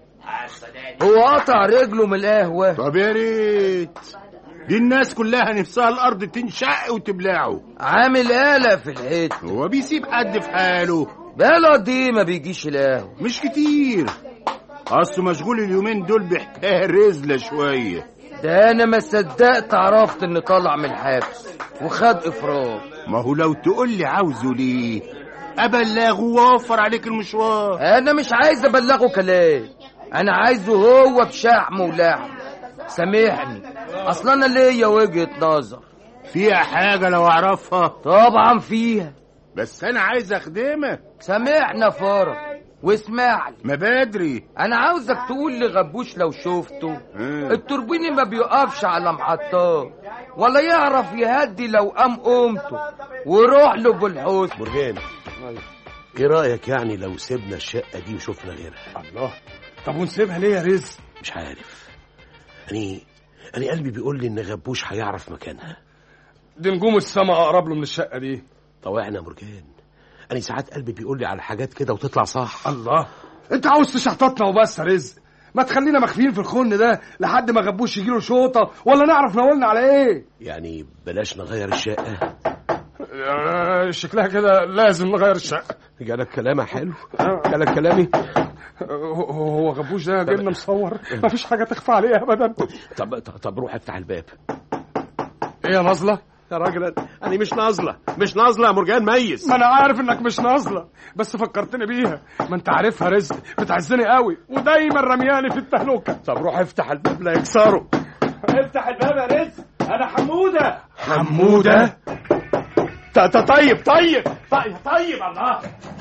هو قطع رجله من القهوه طب يا ريت دي الناس كلها نفسها الارض تنشق وتبلعه عامل قلق في الحته هو بيسيب حد في حاله بقاله قد ايه ما بيجيش القهوه مش كتير اصله مشغول اليومين دول بحكايه رزله شويه ده انا ما صدقت عرفت اني طالع من الحبس وخد افراج ما هو لو تقول لي عاوزه ليه ابلغه واوفر عليك المشوار انا مش عايز ابلغه كلام انا عايزه هو بشحم ولحم سامحني اصل انا ليا وجهه نظر فيها حاجه لو اعرفها طبعا فيها بس انا عايز اخدمك سامحنا فرج واسمع لي ما بدري انا عاوزك تقول لغبوش لو شفته التوربيني ما بيقفش على محطات ولا يعرف يهدي لو قام قومته وروح له بالحسن مرجان ايه رايك يعني لو سيبنا الشقه دي وشفنا غيرها الله طب ونسيبها ليه يا رزق مش عارف اني انا قلبي بيقول لي ان غبوش هيعرف مكانها دي نجوم السما اقرب له من الشقه دي طوعنا يا مرجان انا ساعات قلبي بيقول لي على حاجات كده وتطلع صح الله انت عاوز تشحططنا وبس يا رزق ما تخلينا مخفيين في الخن ده لحد ما غبوش يجيله شوطه ولا نعرف ناولنا على ايه يعني بلاش نغير الشقه آه، شكلها كده لازم نغير الشقه جالك كلامها حلو جالك كلامي هو هو غبوش ده جبنا مصور مفيش حاجه تخفى عليه ابدا طب طب روح افتح الباب ايه يا نازله يا راجل انا مش نازله مش نازله يا مرجان ميز ما انا عارف انك مش نازله بس فكرتني بيها ما انت عارفها رزق بتعزني قوي ودايما رمياني في التهلكه طب روح افتح الباب لا يكسره افتح الباب يا رزق انا حموده حموده ط- ط- طيب طيب طيب طيب الله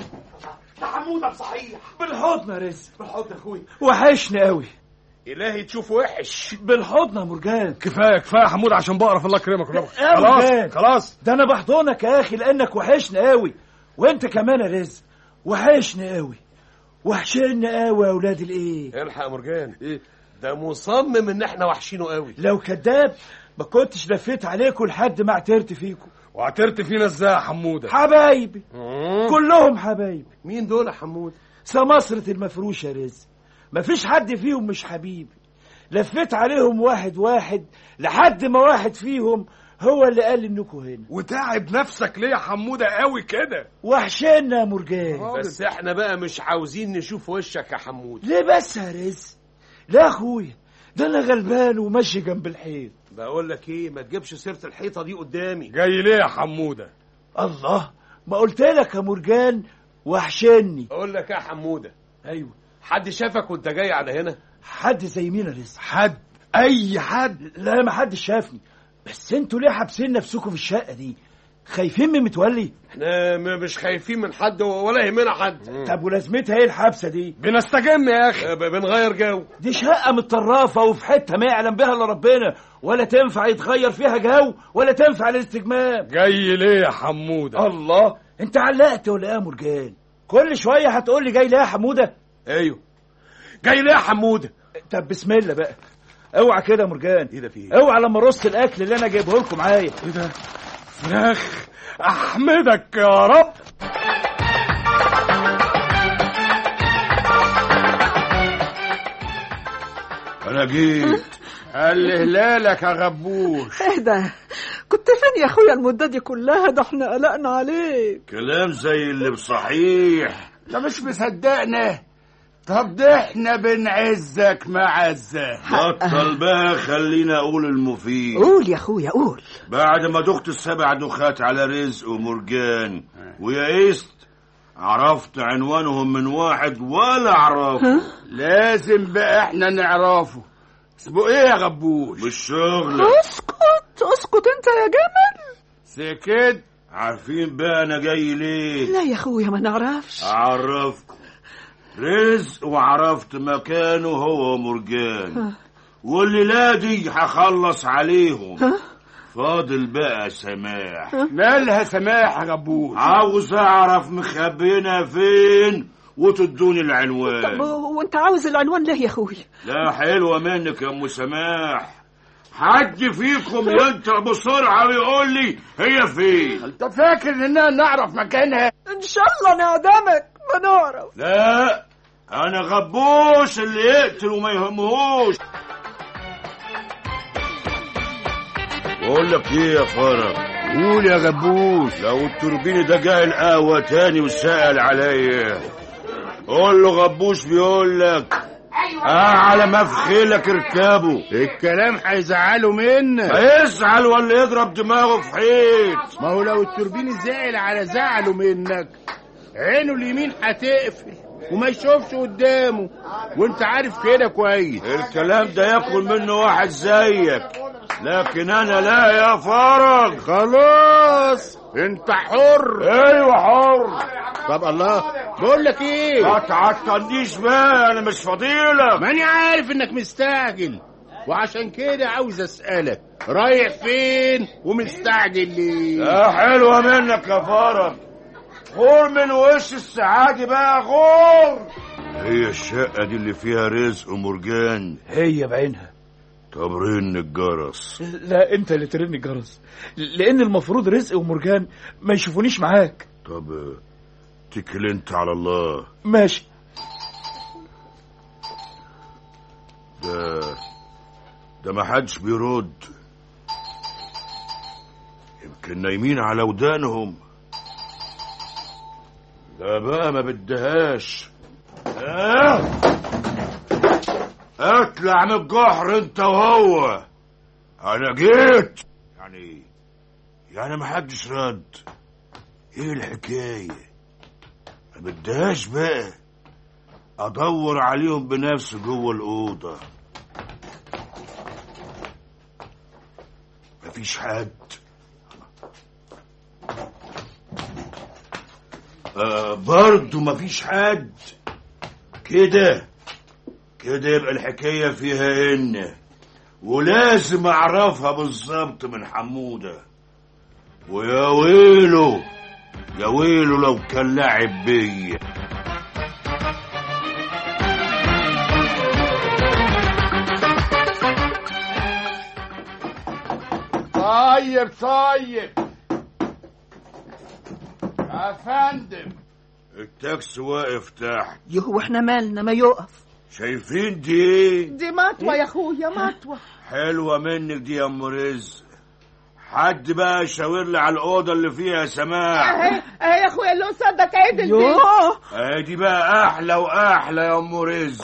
ده حموده صحيح بالحضن يا رزق بالحضن يا اخويا وحشني قوي الهي تشوف وحش بالحضن يا مرجان كفايه كفايه يا حمود عشان بقرف الله يكرمك يا خلاص مرجان. خلاص ده انا بحضنك يا اخي لانك وحشني قوي وانت كمان يا رزق وحشني قوي وحشني قوي يا اولاد الايه الحق يا مرجان ايه ده مصمم ان احنا وحشينه قوي لو كذاب ما كنتش لفيت عليكم لحد ما اعترت فيكم واعترت فينا ازاي يا حموده حبايبي كلهم حبايبي مين دول يا حمود سمسرة المفروشة يا رزق مفيش حد فيهم مش حبيبي لفيت عليهم واحد واحد لحد ما واحد فيهم هو اللي قال انكم هنا وتعب نفسك ليه يا حموده قوي كده وحشنا يا مرجان بس احنا بقى مش عاوزين نشوف وشك يا حمود ليه بس يا رزق لا يا اخويا ده انا غلبان وماشي جنب الحيط بقول لك ايه ما تجيبش سيره الحيطه دي قدامي جاي ليه يا حموده الله ما قلت لك يا مرجان وحشني اقول لك يا حموده ايوه حد شافك وانت جاي على هنا حد زي مين يا رزق حد اي حد لا ما حدش شافني بس انتوا ليه حابسين نفسكم في الشقه دي خايفين من متولي احنا م- مش خايفين من حد ولا يهمنا حد طب ولازمتها ايه الحبسه دي بنستجم يا اخي ب- بنغير جو دي شقه متطرفه وفي حته ما يعلم بها الا ربنا ولا تنفع يتغير فيها جو ولا تنفع للاستجمام جاي ليه يا حموده الله انت علقت ولا ايه يا مرجان كل شويه هتقول لي جاي ليه يا حموده ايوه جاي ليه يا حموده طب بسم الله بقى اوعى كده يا مرجان ايه ده في ايه اوعى لما رص الاكل اللي انا جايبه لكم معايا ايه ده فراخ احمدك يا رب انا جيت قال هلالك يا غبوش ايه ده كنت فين يا اخويا المدة دي كلها ده احنا قلقنا عليك كلام زي اللي بصحيح ده مش مصدقنا طب ده احنا بنعزك معزة بطل بقى خلينا اقول المفيد قول يا اخويا قول بعد ما دخت السبع دخات على رزق ومرجان ويئست عرفت عنوانهم من واحد ولا اعرفه لازم بقى احنا نعرفه اسمه ايه يا غبوش مش شغل اسكت اسكت انت يا جمل سكت عارفين بقى انا جاي ليه لا يا اخويا ما نعرفش اعرفكم رزق وعرفت مكانه هو ومرجان والليلة دي هخلص عليهم فاضل بقى سماح مالها سماح يا غبوش عاوز اعرف مخبينا فين وتدوني طب العنوان وانت عاوز العنوان ليه يا اخويا لا حلوة منك يا ام سماح حد فيكم ينطق بسرعة ويقول لي هي فين انت فاكر اننا نعرف مكانها ان شاء الله نعدمك ما نعرف لا انا غبوش اللي يقتل وما يهمهوش بقول لك ايه يا فرج قول يا غبوش لو التوربيني ده جاي القهوة تاني وسأل عليا قول له غبوش بيقول لك اه على ما في خيلك اركبه الكلام هيزعله منك هيزعل ولا يضرب دماغه في حيط ما هو لو التوربين زعل على زعله منك عينه اليمين هتقفل وما يشوفش قدامه وانت عارف كده كويس الكلام ده ياكل منه واحد زيك لكن انا لا يا فرج خلاص انت حر ايوه حر طب الله بقول لك ايه ما تعطلنيش بقى انا مش فضيلك ماني عارف انك مستعجل وعشان كده عاوز اسالك رايح فين ومستعجل ليه لا حلوة منك يا فرج غور من وش السعادة بقى غور هي الشقة دي اللي فيها رزق ومرجان هي بعينها طب رن الجرس لا انت اللي ترن الجرس لان المفروض رزق ومرجان ما يشوفونيش معاك طب اتكل انت على الله ماشي ده ده ما حدش بيرد يمكن نايمين على ودانهم ده بقى ما بدهاش اه اطلع من الجحر انت وهو انا جيت يعني يعني ما حدش رد ايه الحكايه ما بدهاش بقى ادور عليهم بنفسي جوه الاوضه مفيش حد آه برضه مفيش حد كده كده يبقى الحكايه فيها ان ولازم اعرفها بالظبط من حموده ويا ويله يا ويله لو كان لاعب بيا طيب طيب يا فندم التاكسي واقف تحت يهو احنا مالنا ما يقف شايفين دي ايه دي مطوة يا اخويا مطوة حلوة منك دي يا ام رزق حد بقى يشاور لي على الأوضة اللي فيها سماح اهي اهي يا اخويا اللي قصادك عدل دي يوه اهي دي بقى أحلى وأحلى يا أم رزق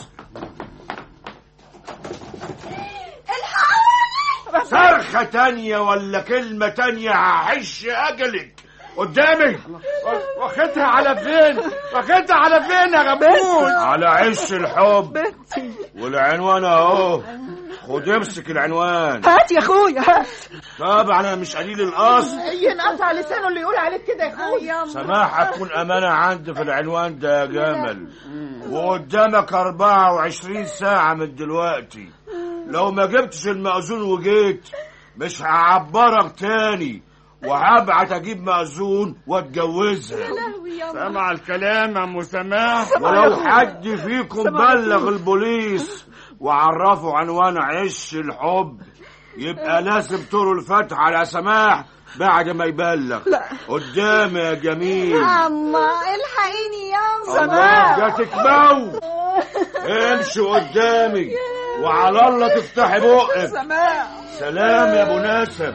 صرخة تانية ولا كلمة تانية هحش أجلك قدامي واخدها على فين واخدها على فين يا غبوش على عش الحب بنتي والعنوان اهو خد امسك العنوان هات يا اخويا هات طبعا انا مش قليل الاصل ينقطع لسانه اللي يقول عليك كده يا اخويا سماح هتكون امانه عندي في العنوان ده يا جمل وقدامك 24 ساعه من دلوقتي لو ما جبتش المأذون وجيت مش هعبرك تاني وهبعت اجيب مأذون واتجوزها سمع الكلام يا ام سماح ولو حد فيكم بلغ البوليس وعرفوا عنوان عش الحب يبقى لازم طول الفتح على سماح بعد ما يبلغ قدامي يا جميل اما الحقيني يا الله جاتك بو امشي قدامي وعلى الله تفتحي بقك سماح سلام يا ابو ناسم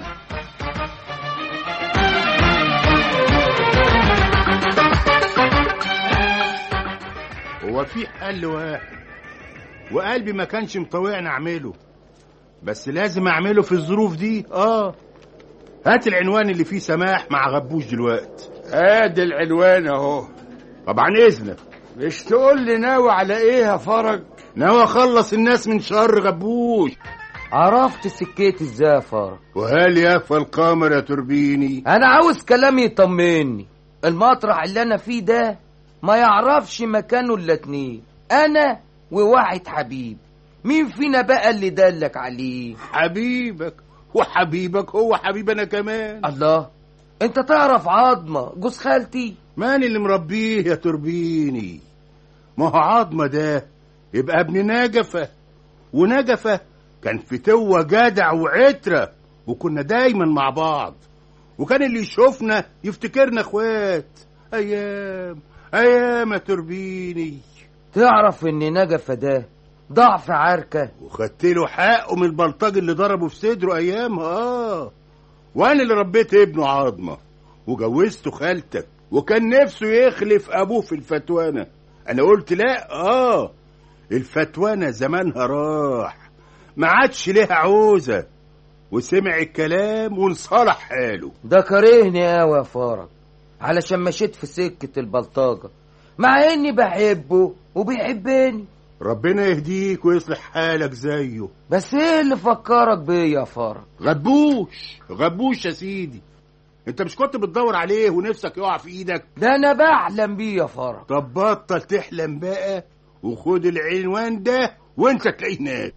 هو في حل واحد وقلبي ما كانش مطوعني اعمله بس لازم اعمله في الظروف دي اه هات العنوان اللي فيه سماح مع غبوش دلوقتي ادي العنوان اهو طبعا اذنك مش تقول لي ناوي على ايه يا فرج ناوي اخلص الناس من شر غبوش عرفت سكتي ازاي يا فرج وهل يخفى القمر يا تربيني انا عاوز كلام يطمني المطرح اللي انا فيه ده ما يعرفش مكانه الا اتنين انا وواحد حبيب مين فينا بقى اللي دلك عليه حبيبك وحبيبك هو حبيب انا كمان الله انت تعرف عظمه جوز خالتي ماني اللي مربيه يا تربيني ما هو عظمه ده يبقى ابن نجفه ونجفه كان فتوة جدع وعترة وكنا دايما مع بعض وكان اللي يشوفنا يفتكرنا اخوات ايام ايام يا تربيني تعرف ان نجفة ده ضعف عركة وخدت له حقه من البلطجي اللي ضربه في صدره ايامها اه وانا اللي ربيت ابنه عظمه وجوزته خالتك وكان نفسه يخلف ابوه في الفتوانه انا قلت لا اه الفتوانه زمانها راح ما عادش ليها عوزه وسمع الكلام وانصلح حاله ده كرهني قوي يا فرج علشان مشيت في سكة البلطجة مع اني بحبه وبيحبني ربنا يهديك ويصلح حالك زيه بس ايه اللي فكرك بيا يا فرج غبوش غبوش يا سيدي انت مش كنت بتدور عليه ونفسك يقع في ايدك ده انا بحلم بيه يا فرج طب بطل تحلم بقى وخد العنوان ده وانت تلاقيه هناك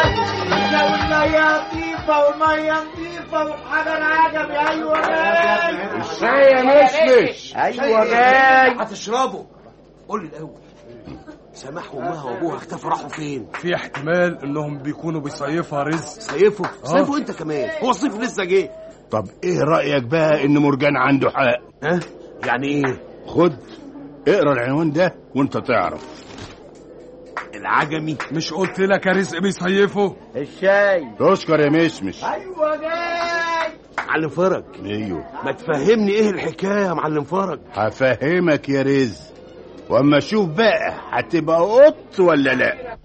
والمية نظيفة والمية نظيفة والحجر عجبي أيوة جاي الشاي يا مشمش أيوة جاي هتشربه قول لي الاول سماح وامها وابوها اختفوا راحوا فين في احتمال انهم بيكونوا بيصيفوا رزق صيفوا صيفوا انت كمان هو الصيف لسه جه طب ايه رايك بقى ان مرجان عنده حق ها يعني ايه خد اقرا العنوان ده وانت تعرف العجمي مش قلت لك يا رزق بيصيفوا الشاي تشكر يا مشمش أيوة جاي معلم فرج ايوه ما تفهمني ايه الحكايه يا معلم فرج هفهمك يا رزق واما اشوف بقى هتبقى قط ولا لا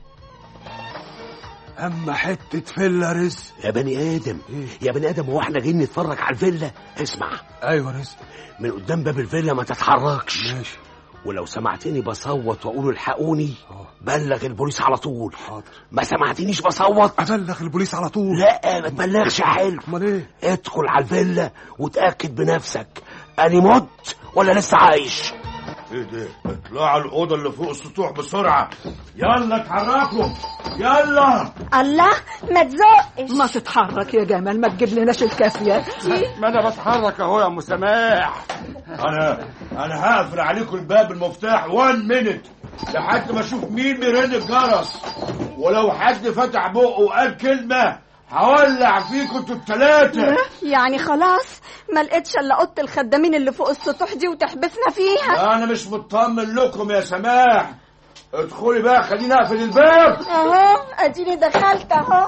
اما حته فيلا رزق يا بني ادم يا بني ادم هو احنا جايين نتفرج على الفيلا اسمع ايوه رزق من قدام باب الفيلا ما تتحركش ماشي ولو سمعتني بصوت واقول الحقوني بلغ البوليس على طول حاضر ما سمعتنيش بصوت ابلغ البوليس على طول لا ما تبلغش يا حلو امال ايه ادخل على الفيلا وتاكد بنفسك اني مت ولا لسه عايش ايه ده اطلعوا الاوضه اللي فوق السطوح بسرعه يلا اتحركوا يلا الله ما تزقش ما تتحرك يا جمال ما تجيب لناش الكافية ما أنا بتحرك أهو يا أم سماح انا انا هقفل عليكم الباب المفتاح 1 مينت لحد ما اشوف مين بيرن الجرس ولو حد فتح بقه وقال كلمه هولع فيكم انتوا التلاته يعني خلاص ما لقيتش الا اوضه الخدامين اللي فوق السطوح دي وتحبسنا فيها انا مش مطمن لكم يا سماح ادخلي بقى خليني اقفل الباب اهو اديني دخلت اهو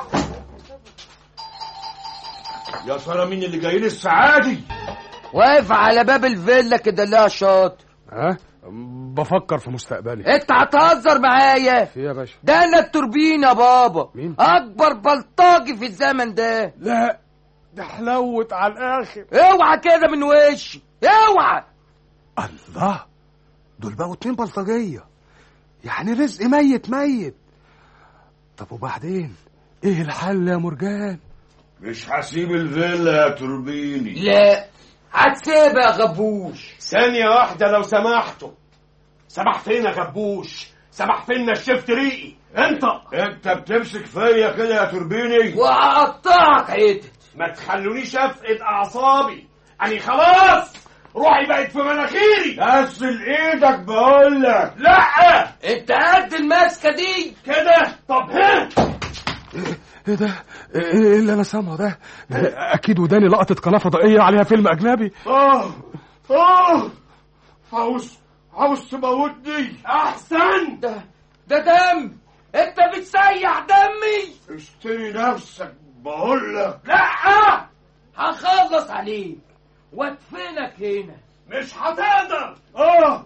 يا ترى مين اللي جاي لي السعادي واقف على باب الفيلا كده لا شاطر ها بفكر في مستقبلي انت هتهزر معايا في يا باشا ده انا التوربين يا بابا مين؟ اكبر بلطاجي في الزمن ده لا ده حلوت على الاخر اوعى كده من وشي اوعى الله دول بقوا اتنين بلطجيه يعني رزق ميت ميت طب وبعدين ايه الحل يا مرجان مش هسيب الفيلا يا توربيني لا هتسيبها يا غبوش ثانية واحدة لو سمحتوا سمحت لنا غبوش سمحت لنا الشفت ريقي انت انت بتمسك فيا كده يا توربيني وهقطعك حتت ما تخلونيش افقد اعصابي اني خلاص روحي بقت في مناخيري غسل ايدك بقول لك لا انت قد الماسكه دي كده طب ها ايه ده ايه اللي انا سامعه ده ده اكيد وداني لقطه قناه فضائيه عليها فيلم اجنبي اه اه عاوز عاوز تموتني احسن ده ده دم انت بتسيح دمي اشتري نفسك بقول لك لا هخلص عليك وادفنك هنا مش هتقدر اه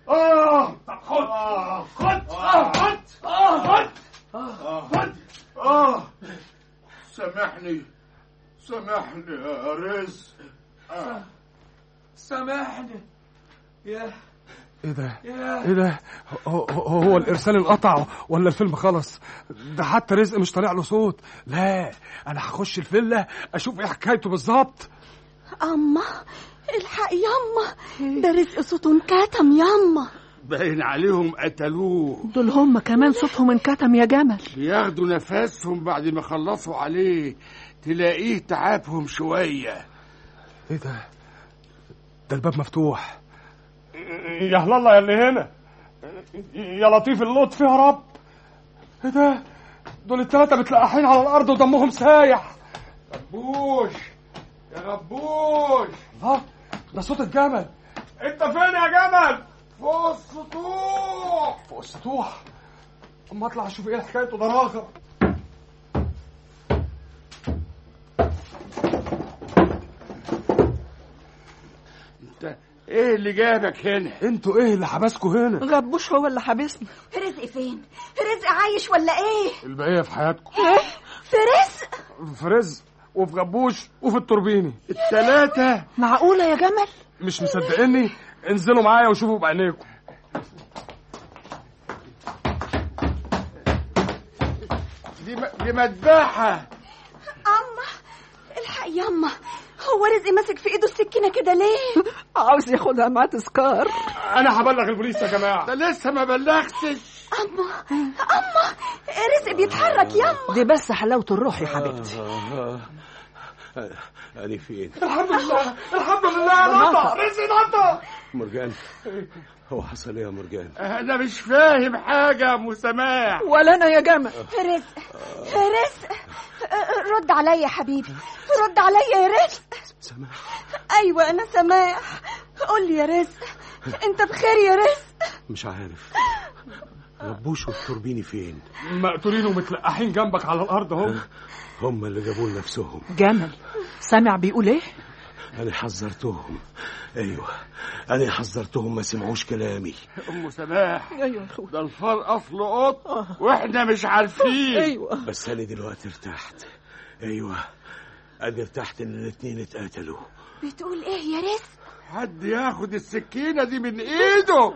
اه طب خد خد آه، خد آه، خد خد اه سامحني سامحني يا رزق آه. سامحني يا ايه ده يا ايه ده هو, هو هو الارسال انقطع ولا الفيلم خلص ده حتى رزق مش طالع له صوت لا انا هخش الفيلا اشوف ايه حكايته بالظبط أما الحق ياما ده رزق صوته انكتم ياما باين عليهم قتلوه دول هم كمان صوتهم انكتم يا جمل بياخدوا نفسهم بعد ما خلصوا عليه تلاقيه تعبهم شوية ايه ده ده الباب مفتوح يا الله يا اللي هنا يا لطيف اللطف يا رب ايه ده دول التلاتة متلقحين على الارض ودمهم سايح غبوش يا غبوش الله ده صوت الجمل انت فين يا جمل فوق السطوح فوق السطوح اما اطلع اشوف ايه حكايته ده راغب انت ايه اللي جابك هنا انتوا ايه اللي حبسكوا هنا غبوش هو اللي حابسنا رزق فين رزق عايش ولا ايه البقيه في حياتكم ايه في رزق في رزق وفي غبوش وفي التوربيني التلاتة معقولة يا جمل مش مصدقيني انزلوا معايا وشوفوا بعينيكم دي م- دي مذبحة أما الحق ياما هو رزق ماسك في ايده السكينة كده ليه عاوز ياخدها معاه تذكار انا هبلغ البوليس يا جماعه ده لسه ما بلغتش أما أما رزق بيتحرك ياما دي بس حلاوة الروح يا حبيبتي أنا فين؟ الحمد لله الحمد لله نطق رزق نطق مرجان هو حصل ايه يا مرجان؟ انا مش فاهم حاجة يا ابو سماح ولا انا يا جمل رزق رزق رد عليا يا حبيبي رد عليا يا رزق سماح ايوه انا سماح قول لي يا رزق انت بخير يا رزق مش عارف غبوش والتوربيني فين؟ مقتولين ومتلقحين جنبك على الارض اهو هم اللي جابوا لنفسهم جمل سامع بيقول ايه أنا حذرتهم أيوه أنا حذرتهم ما سمعوش كلامي ام سماح ايوه يا اخويا ده الفار اصله قط واحنا مش عارفين ايوه بس أنا دلوقتي ارتحت أيوه أنا ارتحت إن الاتنين اتقتلوا بتقول ايه يا رزق حد ياخد السكينة دي من ايده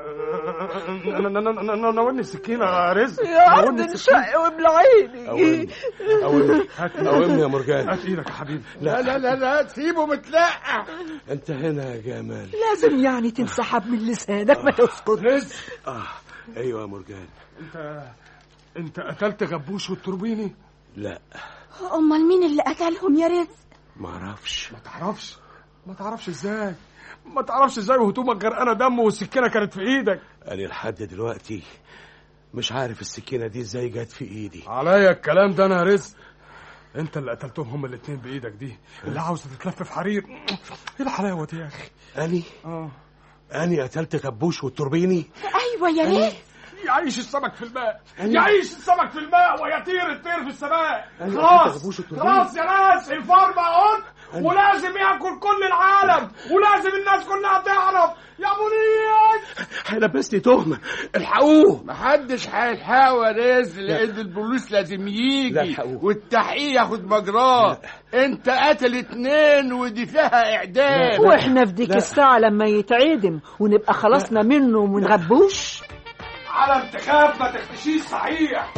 ناولني السكينة يا رزق يا عبد ناولني السكينة الشق وبلعيني أوامي أوامي أوامي يا مرجان هات ايدك يا حبيبي لا لا لا لا سيبه متلقح أنت هنا يا جمال لازم يعني تنسحب من لسانك ما تسكت رزق آه أيوه يا مرجان انت انت قتلت غبوش والتوربيني لا امال مين اللي قتلهم يا رزق معرفش ما تعرفش ما تعرفش ازاي ما تعرفش ازاي وهدومك غرقانه دم والسكينه كانت في ايدك أنا لحد دلوقتي مش عارف السكينة دي ازاي جت في ايدي عليا الكلام ده انا يا رزق انت اللي قتلتهم هما الاتنين بايدك دي اللي عاوزه تتلف في حرير ايه الحلاوه دي يا اخي أني اه أني قتلت غبوش والتوربيني ايوه يا رزق يعيش السمك في الماء أنا- يعيش السمك في الماء ويطير الطير في السماء أنا خلاص قتلت غبوش والتوربيني. خلاص يا ناس الفار بقى قط ولازم ياكل كل العالم ولازم الناس كلها تعرف يا منير هيلبسني تهمة الحقوه محدش هيلحقه يا رزق لان البوليس لازم لا يجي الحقوه. والتحقيق ياخد مجراه انت قتل اتنين ودي فيها اعدام واحنا في ديك الساعة لما يتعدم ونبقى خلصنا منه ومن غبوش على انتخاب ما تختشيش صحيح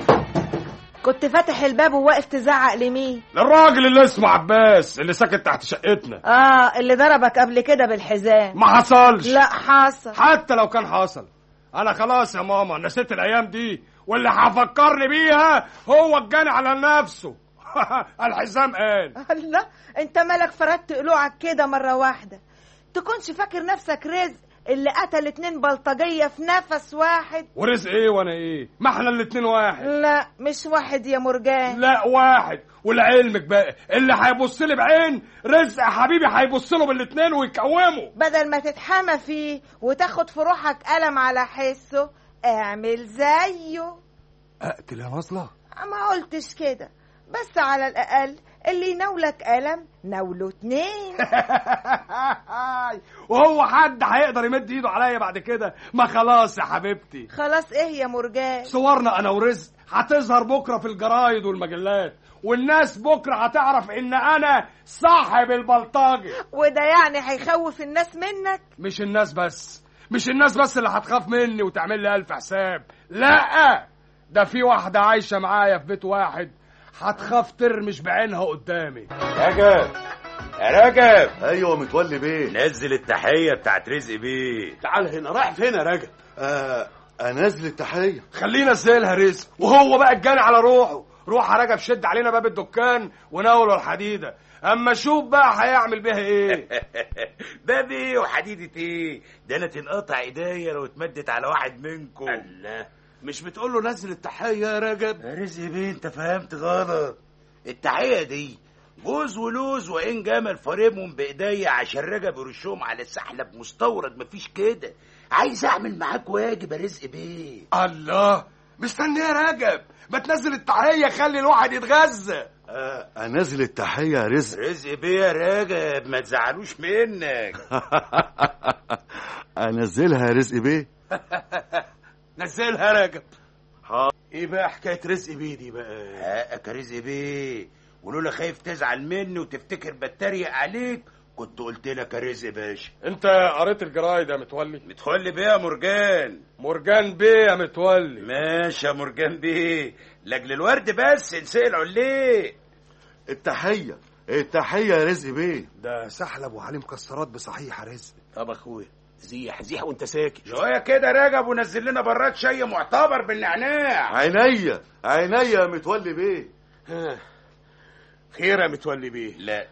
كنت فاتح الباب وواقف تزعق لمين للراجل اللي اسمه عباس اللي ساكن تحت شقتنا اه اللي ضربك قبل كده بالحزام ما حصلش لا حصل حتى لو كان حصل انا خلاص يا ماما نسيت الايام دي واللي هفكرني بيها هو الجاني على نفسه الحزام قال الله انت مالك فردت قلوعك كده مرة واحدة تكونش فاكر نفسك رزق اللي قتل اتنين بلطجية في نفس واحد ورزق ايه وانا ايه ما احنا الاتنين واحد لا مش واحد يا مرجان لا واحد ولعلمك بقى اللي هيبص لي بعين رزق يا حبيبي هيبص له بالاتنين ويكومه بدل ما تتحمى فيه وتاخد في روحك قلم على حسه اعمل زيه اقتل يا نصلة ما قلتش كده بس على الأقل اللي يناولك قلم ناوله اتنين وهو حد هيقدر يمد ايده عليا بعد كده ما خلاص يا حبيبتي خلاص ايه يا مرجان صورنا انا ورزق هتظهر بكره في الجرايد والمجلات والناس بكره هتعرف ان انا صاحب البلطجي وده يعني هيخوف الناس منك مش الناس بس مش الناس بس اللي هتخاف مني وتعمل لي الف حساب لا ده في واحده عايشه معايا في بيت واحد هتخاف ترمش بعينها قدامي رجب يا رجب ايوه متولي بيه نزل التحيه بتاعت رزق بيه تعال هنا رايح فين يا راجل آه انزل التحيه خلينا نزلها رزق وهو بقى الجاني على روحه روح يا رجب شد علينا باب الدكان وناوله الحديده اما شوف بقى هيعمل بيها ايه باب ايه وحديدة ايه ده انا تنقطع ايديا لو اتمدت على واحد منكم الله مش بتقول له نزل التحيه يا راجل يا رزق بيه انت فهمت غلط التحيه دي جوز ولوز وان جمل فارمهم بايديا عشان رجب يرشهم على سحلب مستورد مفيش كده عايز اعمل معاك واجب يا رزق بيه الله مستني يا رجب ما تنزل التحيه خلي الواحد يتغذى آه انزل التحيه يا رزق رزق بيه يا راجب ما تزعلوش منك انزلها يا رزق بيه نزلها يا راجل ايه بقى حكايه رزق بيه دي بقى حقك يا رزق بيه ولولا خايف تزعل مني وتفتكر بتريق عليك كنت قلت لك يا رزق باشا انت قريت الجرايد يا متولي متولي بيه يا مرجان مرجان بيه يا متولي ماشي يا مرجان بيه لاجل الورد بس نسال عليه التحيه التحيه يا رزق بيه ده سحلب وعليه مكسرات بصحيح يا رزق طب اخويا زيح زيح وانت ساكت شويه كده رجب ونزل لنا براد شاي معتبر بالنعناع عينيا عينيا يا متولي بيه ها. خير يا متولي بيه لا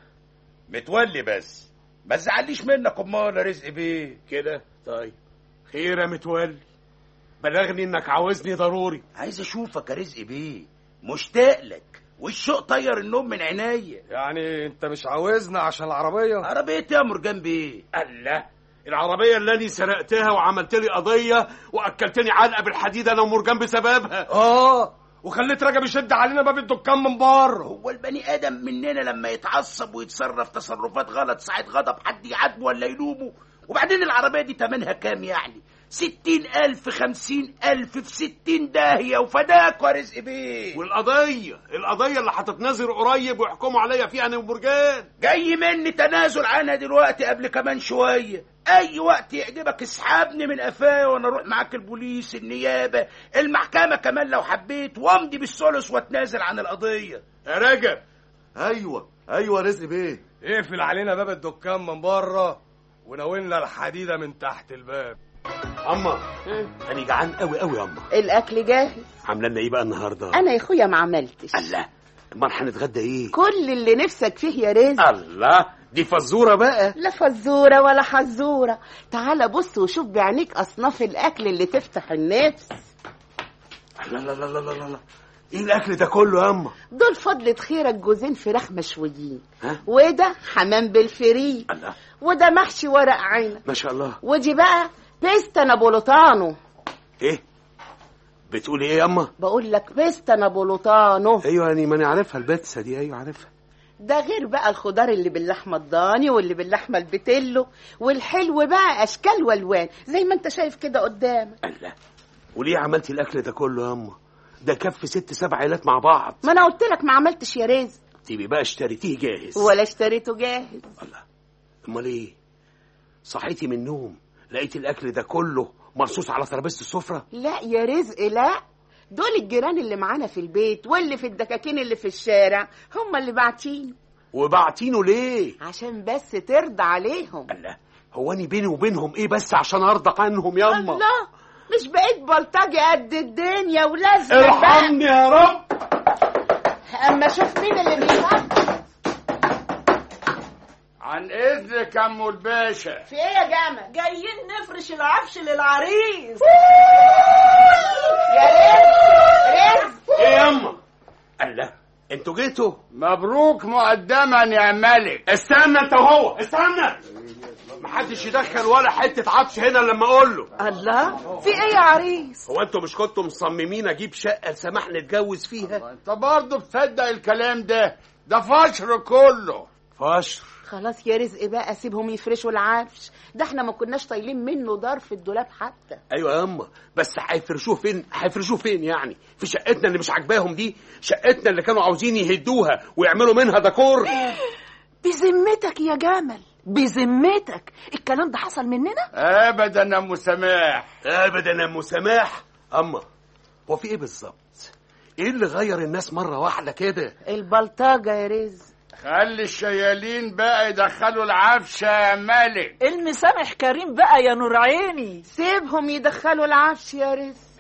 متولي بس ما تزعليش منك امال يا رزق بيه كده طيب خير يا متولي بلغني انك عاوزني ضروري عايز اشوفك يا رزق بيه مشتاق لك والشوق طير النوم من عينيا يعني انت مش عاوزنا عشان العربيه عربيه يا مرجان بيه الله العربية اللي أنا سرقتها وعملت لي قضية وأكلتني علقة بالحديد أنا ومرجان بسببها اه وخليت رجب يشد علينا باب الدكان من بره هو البني ادم مننا لما يتعصب ويتصرف تصرفات غلط ساعة غضب حد يعاتبه ولا يلومه وبعدين العربية دي تمنها كام يعني ستين ألف خمسين ألف في ستين داهية وفداك ورزق بيه والقضية القضية اللي هتتنازل قريب ويحكموا عليا فيها أنا ومرجان جاي مني تنازل عنها دلوقتي قبل كمان شوية أي وقت يعجبك اسحبني من قفايا وأنا أروح معاك البوليس النيابة المحكمة كمان لو حبيت وأمضي بالثلث وأتنازل عن القضية يا رجب ايوه ايوه رزق بيه اقفل علينا باب الدكان من بره وناولنا الحديده من تحت الباب أما أنا جعان قوي قوي يا أما الاكل جاهز عاملة لنا إيه بقى النهاردة؟ انا يا اخويا ما عملتش الله أمال هنتغدى إيه؟ كل اللي نفسك فيه يا رزق الله دي فزورة بقى لا فزوره ولا حزوره تعال بص وشوف بعينيك اصناف الاكل اللي تفتح النفس لا لا لا لا لا لا ايه الاكل ده كله يا اما دول فضلة خيرك جوزين فراخ مشويين ها؟ وده حمام بالفريك الله وده محشي ورق عنب ما شاء الله ودي بقى بيستا نابوليتانو ايه بتقولي ايه يا اما بقول لك بيستا نابوليتانو ايوه يعني ما انا عارفها البيتزا دي ايوه عارفها ده غير بقى الخضار اللي باللحمه الضاني واللي باللحمه البتلو والحلو بقى اشكال والوان زي ما انت شايف كده قدامك الله وليه عملتي الاكل ده كله يا اما ده كف ست سبع عيلات مع بعض ما انا قلت لك ما عملتش يا رزق تبقي بقى اشتريتيه جاهز ولا اشتريته جاهز امال ايه صحيتي من النوم لقيت الاكل ده كله مرصوص على ترابيزه السفره لا يا رزق لا دول الجيران اللي معانا في البيت واللي في الدكاكين اللي في الشارع هم اللي باعتين وبعتينه ليه عشان بس ترضى عليهم الله هو اني بيني وبينهم ايه بس عشان ارضى عنهم يا اما الله مش بقيت بلطجي قد الدنيا ولازم ارحمني يا رب اما شوف مين اللي بيفكر عن اذنك يا ام الباشا في ايه يا جمل جايين نفرش العفش للعريس يا رزق رزق ايه يا اما الله انتوا جيتوا مبروك مقدما يا ملك استنى انت وهو استنى محدش يدخل ولا حته عطش هنا لما اقول له الله في ايه يا عريس هو انتوا مش كنتوا مصممين اجيب شقه لسماح نتجوز فيها انت برضه بتصدق الكلام ده ده فشر كله فشر خلاص يا رزق بقى سيبهم يفرشوا العفش ده احنا ما كناش طايلين منه ضرف في الدولاب حتى ايوه يا اما بس هيفرشوه فين هيفرشوه فين يعني في شقتنا اللي مش عاجباهم دي شقتنا اللي كانوا عاوزين يهدوها ويعملوا منها ديكور بذمتك يا جمل بذمتك الكلام ده حصل مننا ابدا يا ام سماح ابدا يا ام سماح اما هو في ايه بالظبط ايه اللي غير الناس مره واحده كده البلطجه يا رزق خلي الشيالين بقى يدخلوا العفش يا ملك المسامح كريم بقى يا نور عيني سيبهم يدخلوا العفش يا رزق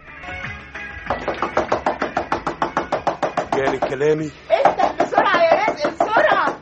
جالي كلامي افتح بسرعه يا رزق بسرعه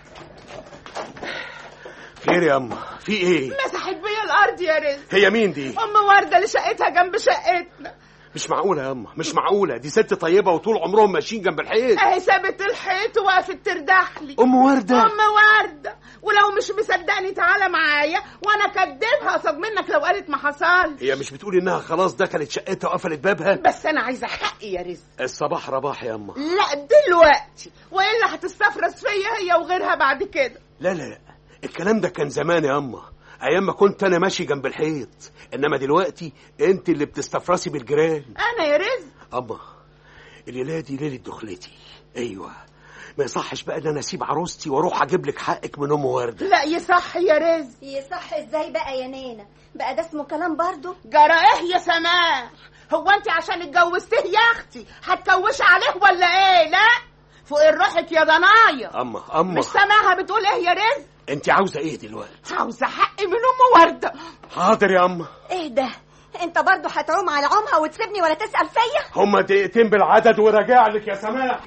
خير يا اما في ايه مسحت بيا الارض يا رزق هي مين دي ام ورده اللي شقتها جنب شقتنا مش معقوله يا اما مش معقوله دي ست طيبه وطول عمرهم ماشيين جنب الحيط اهي سابت الحيط وقفت تردح لي ام ورده ام ورده ولو مش مصدقني تعالى معايا وانا كدبها قصاد منك لو قالت ما حصلش هي مش بتقول انها خلاص دخلت شقتها وقفلت بابها بس انا عايزه حقي يا رزق الصباح رباح يا اما لا دلوقتي والا هتستفرس فيا هي وغيرها بعد كده لا لا لا الكلام ده كان زمان يا اما ايام ما كنت انا ماشي جنب الحيط انما دلوقتي انت اللي بتستفرسي بالجيران انا يا رزق اما الليله دي ليله دخلتي ايوه ما يصحش بقى ان انا اسيب عروستي واروح اجيب لك حقك من ام ورده لا يصح يا رزق يصح ازاي بقى يا نينا بقى ده اسمه كلام برضو جرى ايه يا سماح هو انت عشان اتجوزتيه يا اختي هتكوشي عليه ولا ايه لا فوق روحك يا ضنايا اما اما مش سامعها بتقول ايه يا رزق انت عاوزه ايه دلوقتي عاوزه حقي من ام ورده حاضر يا اما ايه ده انت برضو هتعوم على عمها وتسيبني ولا تسأل فيا هما دقيقتين بالعدد وراجع لك يا سماح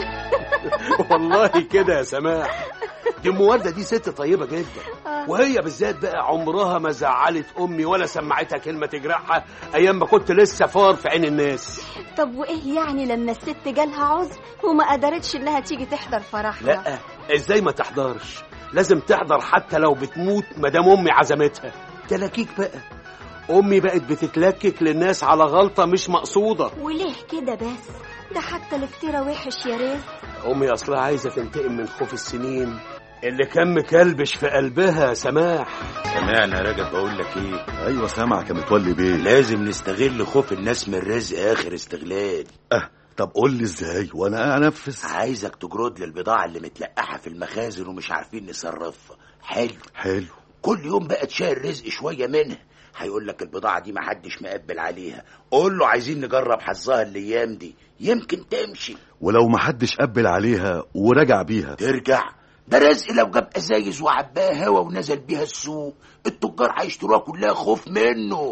والله كده يا سماح دي ام ورده دي ست طيبه جدا وهي بالذات بقى عمرها ما زعلت امي ولا سمعتها كلمه تجرحها ايام ما كنت لسه فار في عين الناس طب وايه يعني لما الست جالها عذر وما قدرتش انها تيجي تحضر فرحها لا ازاي ما تحضرش لازم تحضر حتى لو بتموت مدام امي عزمتها تلاكيك بقى امي بقت بتتلكك للناس على غلطه مش مقصوده وليه كده بس ده حتى الافتراء وحش يا ريت امي اصلها عايزه تنتقم من خوف السنين اللي كان مكلبش في قلبها سماح سمعنا يا راجل بقول لك ايه ايوه سامعك يا متولي بيه لازم نستغل خوف الناس من الرزق اخر استغلال اه طب قول لي ازاي وانا انفذ عايزك تجرد لي البضاعه اللي متلقحه في المخازن ومش عارفين نصرفها حلو حلو كل يوم بقى تشيل رزق شويه منها هيقول لك البضاعه دي محدش مقبل عليها قول له عايزين نجرب حظها الايام دي يمكن تمشي ولو محدش قبل عليها ورجع بيها ترجع ده رزق لو جاب ازايز وعباها هوا ونزل بيها السوق التجار هيشتروها كلها خوف منه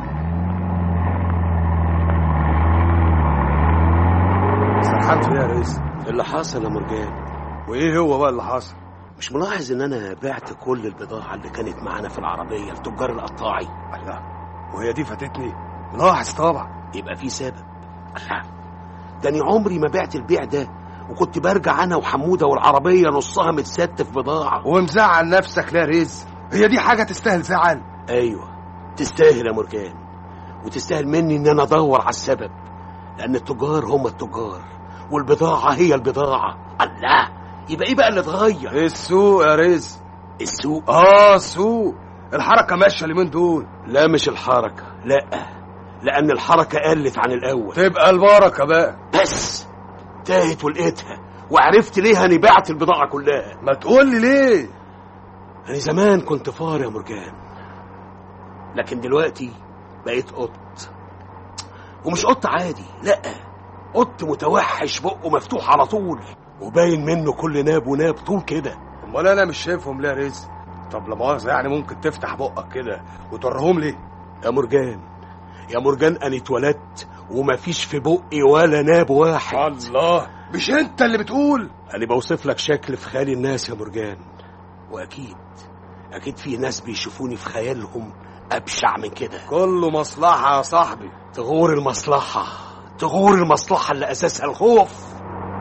سرحان في ايه يا ريس اللي حصل يا مرجان وايه هو بقى اللي حصل مش ملاحظ ان انا بعت كل البضاعه اللي كانت معانا في العربيه لتجار القطاعي لا وهي دي فاتتني ملاحظ طبعا يبقى في سبب الله ده انا عمري ما بعت البيع ده وكنت برجع انا وحموده والعربيه نصها متستف بضاعه ومزعل نفسك لا ريز هي دي حاجه تستاهل زعل ايوه تستاهل يا مرجان وتستاهل مني ان انا ادور على السبب لان التجار هم التجار والبضاعه هي البضاعه الله يبقى ايه بقى اللي اتغير السوق يا ريز السوق اه السوق الحركه ماشيه اليومين دول لا مش الحركه لا لان الحركه قلت عن الاول تبقى البركه بقى بس تاهت ولقيتها وعرفت ليه اني بعت البضاعه كلها ما تقول لي ليه انا زمان كنت فار يا مرجان لكن دلوقتي بقيت قط ومش قط عادي لا قط متوحش بقه مفتوح على طول وباين منه كل ناب وناب طول كده امال انا مش شايفهم ليه يا ريز طب لا مؤاخذه يعني ممكن تفتح بقك كده وتوريهم لي يا مرجان يا مرجان انا اتولدت ومفيش في بقي ولا ناب واحد الله مش انت اللي بتقول انا بوصف لك شكل في خيال الناس يا مرجان واكيد اكيد في ناس بيشوفوني في خيالهم ابشع من كده كله مصلحه يا صاحبي تغور المصلحه تغور المصلحه اللي اساسها الخوف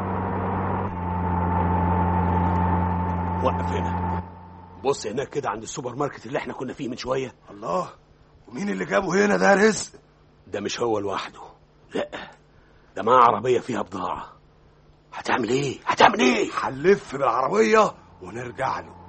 وقف هنا بص هناك كده عند السوبر ماركت اللي احنا كنا فيه من شويه الله ومين اللي جابه هنا ده رزق ده مش هو لوحده لا ده معاه عربيه فيها بضاعه هتعمل ايه هتعمل ايه هنلف بالعربيه ونرجع له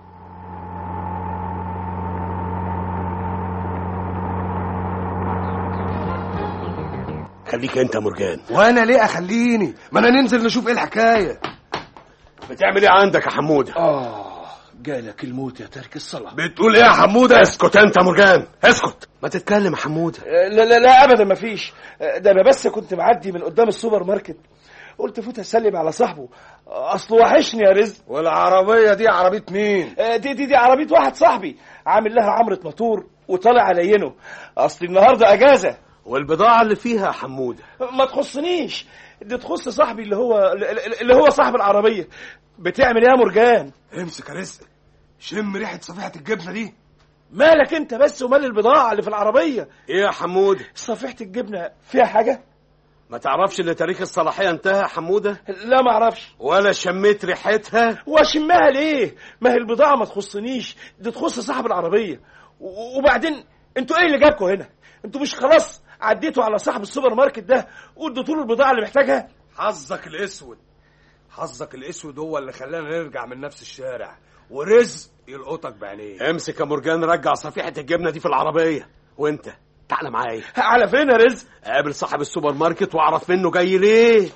خليك انت يا مرجان وانا ليه اخليني ما انا ننزل نشوف ايه الحكايه بتعمل ايه عندك يا حموده اه جالك الموت يا ترك الصلاه بتقول ايه يا حموده اسكت انت يا مرجان اسكت ما تتكلم يا حموده لا لا لا ابدا ما فيش ده انا بس كنت معدي من قدام السوبر ماركت قلت فوت اسلم على صاحبه اصله وحشني يا رزق والعربيه دي عربيه مين دي دي دي عربيه واحد صاحبي عامل لها عمره موتور وطالع علينه اصل النهارده اجازه والبضاعه اللي فيها يا حموده ما تخصنيش دي تخص صاحبي اللي هو اللي هو صاحب العربيه بتعمل ايه يا مرجان امسك يا رزق شم ريحه صفيحه الجبنه دي مالك انت بس ومال البضاعه اللي في العربيه ايه يا حموده صفيحه الجبنه فيها حاجه ما تعرفش ان تاريخ الصلاحيه انتهى يا حموده لا ما اعرفش ولا شميت ريحتها واشمها ليه ما هي البضاعه ما تخصنيش دي تخص صاحب العربيه و- وبعدين انتوا ايه اللي جابكم هنا انتوا مش خلاص عديتوا على صاحب السوبر ماركت ده واديتوا له البضاعه اللي محتاجها حظك الاسود حظك الاسود هو اللي خلانا نرجع من نفس الشارع ورزق يلقطك بعينيه امسك يا مرجان رجع صفيحه الجبنه دي في العربيه وانت تعالى معايا على فين يا رزق قابل صاحب السوبر ماركت واعرف منه جاي ليه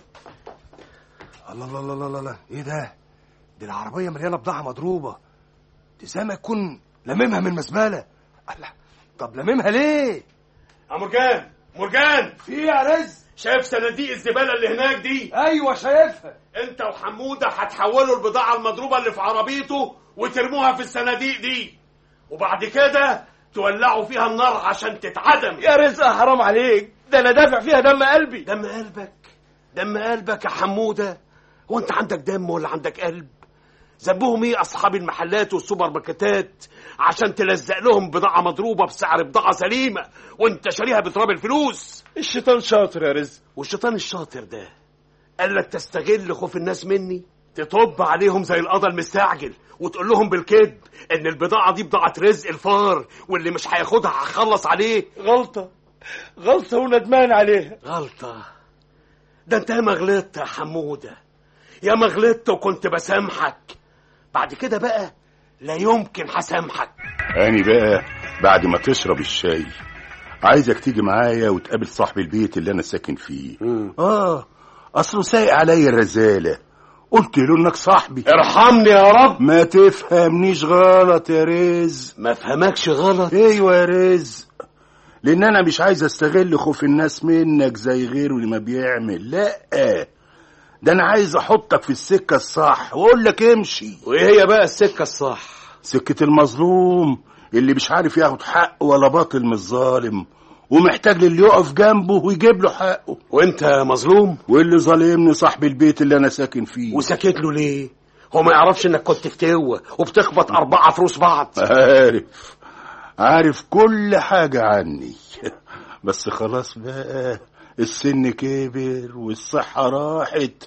الله الله الله الله الله ايه ده دي العربيه مليانه بضاعه مضروبه دي زي ما يكون لممها من مزبله الله طب لممها ليه يا مرجان مرجان في إيه يا رزق شايف صناديق الزباله اللي هناك دي ايوه شايفها انت وحموده هتحولوا البضاعه المضروبه اللي في عربيته وترموها في الصناديق دي وبعد كده تولعوا فيها النار عشان تتعدم يا رزق حرام عليك ده انا دافع فيها دم قلبي دم قلبك دم قلبك يا حموده هو انت عندك دم ولا عندك قلب ذنبهم ايه اصحاب المحلات والسوبر ماركتات عشان تلزق لهم بضاعه مضروبه بسعر بضاعه سليمه وانت شاريها بتراب الفلوس الشيطان شاطر يا رزق والشيطان الشاطر ده قال لك تستغل خوف الناس مني تطب عليهم زي القضا المستعجل وتقول لهم بالكذب ان البضاعه دي بضاعه رزق الفار واللي مش هياخدها هخلص عليه غلطه غلطه وندمان عليها غلطه ده انت ياما غلطت يا حموده ياما غلطت وكنت بسامحك بعد كده بقى لا يمكن هسامحك أني بقى بعد ما تشرب الشاي عايزك تيجي معايا وتقابل صاحب البيت اللي أنا ساكن فيه آه أصله سايق عليا الرزالة قلت له إنك صاحبي ارحمني يا رب ما تفهمنيش غلط يا رزق ما فهمكش غلط ايوه يا رزق لان انا مش عايز استغل خوف الناس منك زي غيره اللي ما بيعمل لا ده انا عايز احطك في السكه الصح واقول لك امشي وايه هي بقى السكه الصح سكه المظلوم اللي مش عارف ياخد حق ولا باطل من الظالم ومحتاج للي يقف جنبه ويجيب له حقه وانت مظلوم واللي ظالمني صاحب البيت اللي انا ساكن فيه وسكت له ليه هو ما يعرفش انك كنت فتوه وبتخبط اربعه في روس بعض عارف عارف كل حاجة عني بس خلاص بقى السن كبر والصحة راحت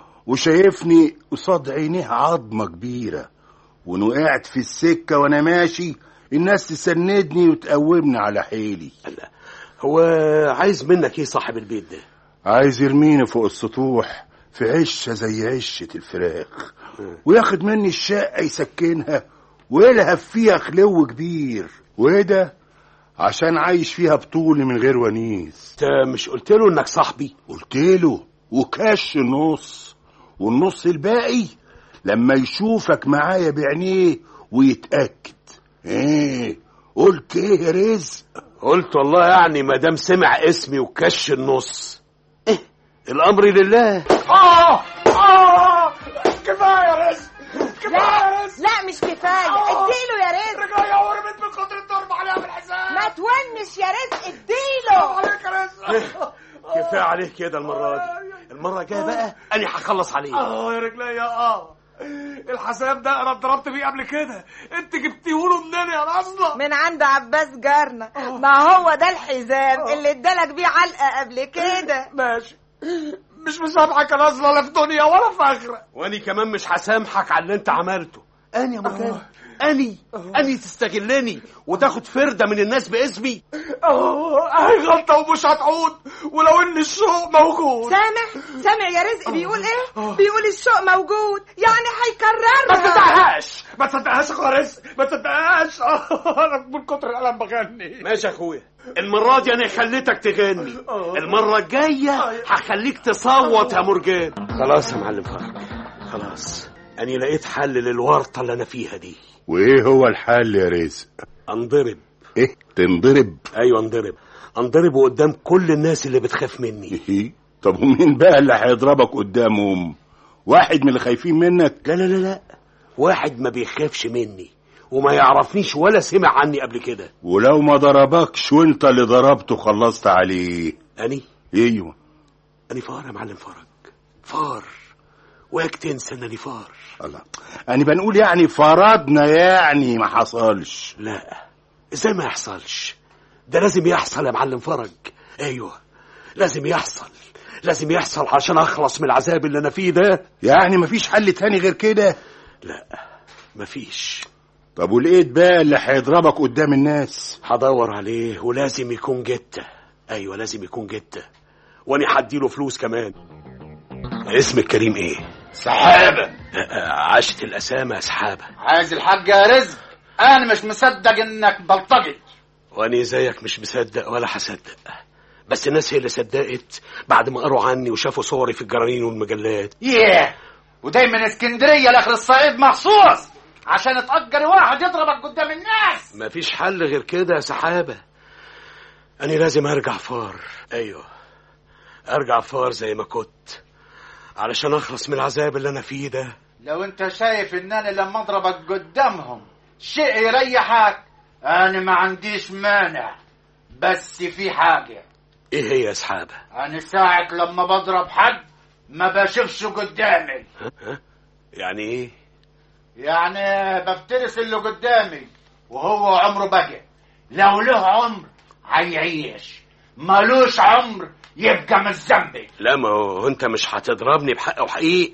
وشايفني قصاد عينيه عظمة كبيرة وان وقعت في السكة وانا ماشي الناس تسندني وتقومني على حيلي هو عايز منك ايه صاحب البيت ده عايز يرميني فوق السطوح في عشة زي عشة الفراخ وياخد مني الشقة يسكنها ويلهب فيها خلو كبير وايه ده عشان عايش فيها بطولي من غير ونيس انت مش قلت له انك صاحبي قلت له وكش النص والنص الباقي لما يشوفك معايا بعينيه ويتأكد ايه قلت ايه يا رزق قلت والله يعني ما دام سمع اسمي وكش النص ايه الامر لله اه اه كفايه يا رزق كفايه يا رزق لا مش كفايه اديله يا رزق رجليا ورمت من كتر الضرب عليها في الحساب ما تونش يا رزق اديله عليك يا رزق كفايه عليك كده المره دي المره الجايه بقى انا هخلص عليه اه يا رجليا اه الحساب ده انا اتضربت بيه قبل كده انت جبتيه له منين يا نصله من عند عباس جارنا ما هو ده الحزام اللي ادالك بيه علقه قبل كده ماشي مش مسامحك يا نصله لا في دنيا ولا في اخره واني كمان مش هسامحك على اللي انت عملته انا يا مرجان اني اني تستغلني وتاخد فرده من الناس باسمي اه اهي غلطه ومش هتعود ولو ان الشوق موجود سامع سامع يا رزق بيقول ايه بيقول الشوق موجود يعني ما هيكررها تصدقهاش ما تصدقهاش يا أخويا رزق ما تصدقهاش آه، انا من كتر الالم بغني ماشي يا اخويا المرة دي انا خليتك تغني المرة الجاية هخليك تصوت يا مرجان خلاص يا معلم فرج خلاص أنا لقيت حل للورطة اللي أنا فيها دي وايه هو الحل يا رزق انضرب ايه تنضرب أيوة انضرب انضرب قدام كل الناس اللي بتخاف مني إيه؟ طب ومين بقى اللي هيضربك قدامهم واحد من اللي خايفين منك لا لا لا لا واحد ما بيخافش مني وما يعرفنيش ولا سمع عني قبل كده ولو ما ضربكش وانت اللي ضربته خلصت عليه أني ايوه أني فار يا معلم فرج فار وياك تنسى انني فار الله يعني بنقول يعني فرضنا يعني ما حصلش لا ازاي ما يحصلش ده لازم يحصل يا معلم فرج ايوه لازم يحصل لازم يحصل عشان اخلص من العذاب اللي انا فيه ده يعني مفيش حل تاني غير كده لا مفيش طب ولقيت بقى اللي هيضربك قدام الناس هدور عليه ولازم يكون جتة ايوه لازم يكون جتة واني هديله فلوس كمان اسم الكريم ايه سحابة عاشت الاسامة يا سحابة عايز الحاج يا رزق انا مش مصدق انك بلطجي واني زيك مش مصدق ولا هصدق بس الناس هي اللي صدقت بعد ما قروا عني وشافوا صوري في الجرانين والمجلات ياه ودايما اسكندرية لاخر الصعيد مخصوص عشان تأجر واحد يضربك قدام الناس مفيش حل غير كده يا سحابة أنا لازم أرجع فار أيوه أرجع فار زي ما كنت علشان أخلص من العذاب اللي أنا فيه ده لو انت شايف ان انا لما اضربك قدامهم شيء يريحك انا ما عنديش مانع بس في حاجة إيه هي يا سحابة انا ساعة لما بضرب حد ما بشوفش قدامي ها؟ يعني إيه يعني بفترس اللي قدامي وهو عمره بقى لو له عمر هيعيش ملوش عمر يبقى من ذنبي لا ما هو أنت مش هتضربني بحق وحقيق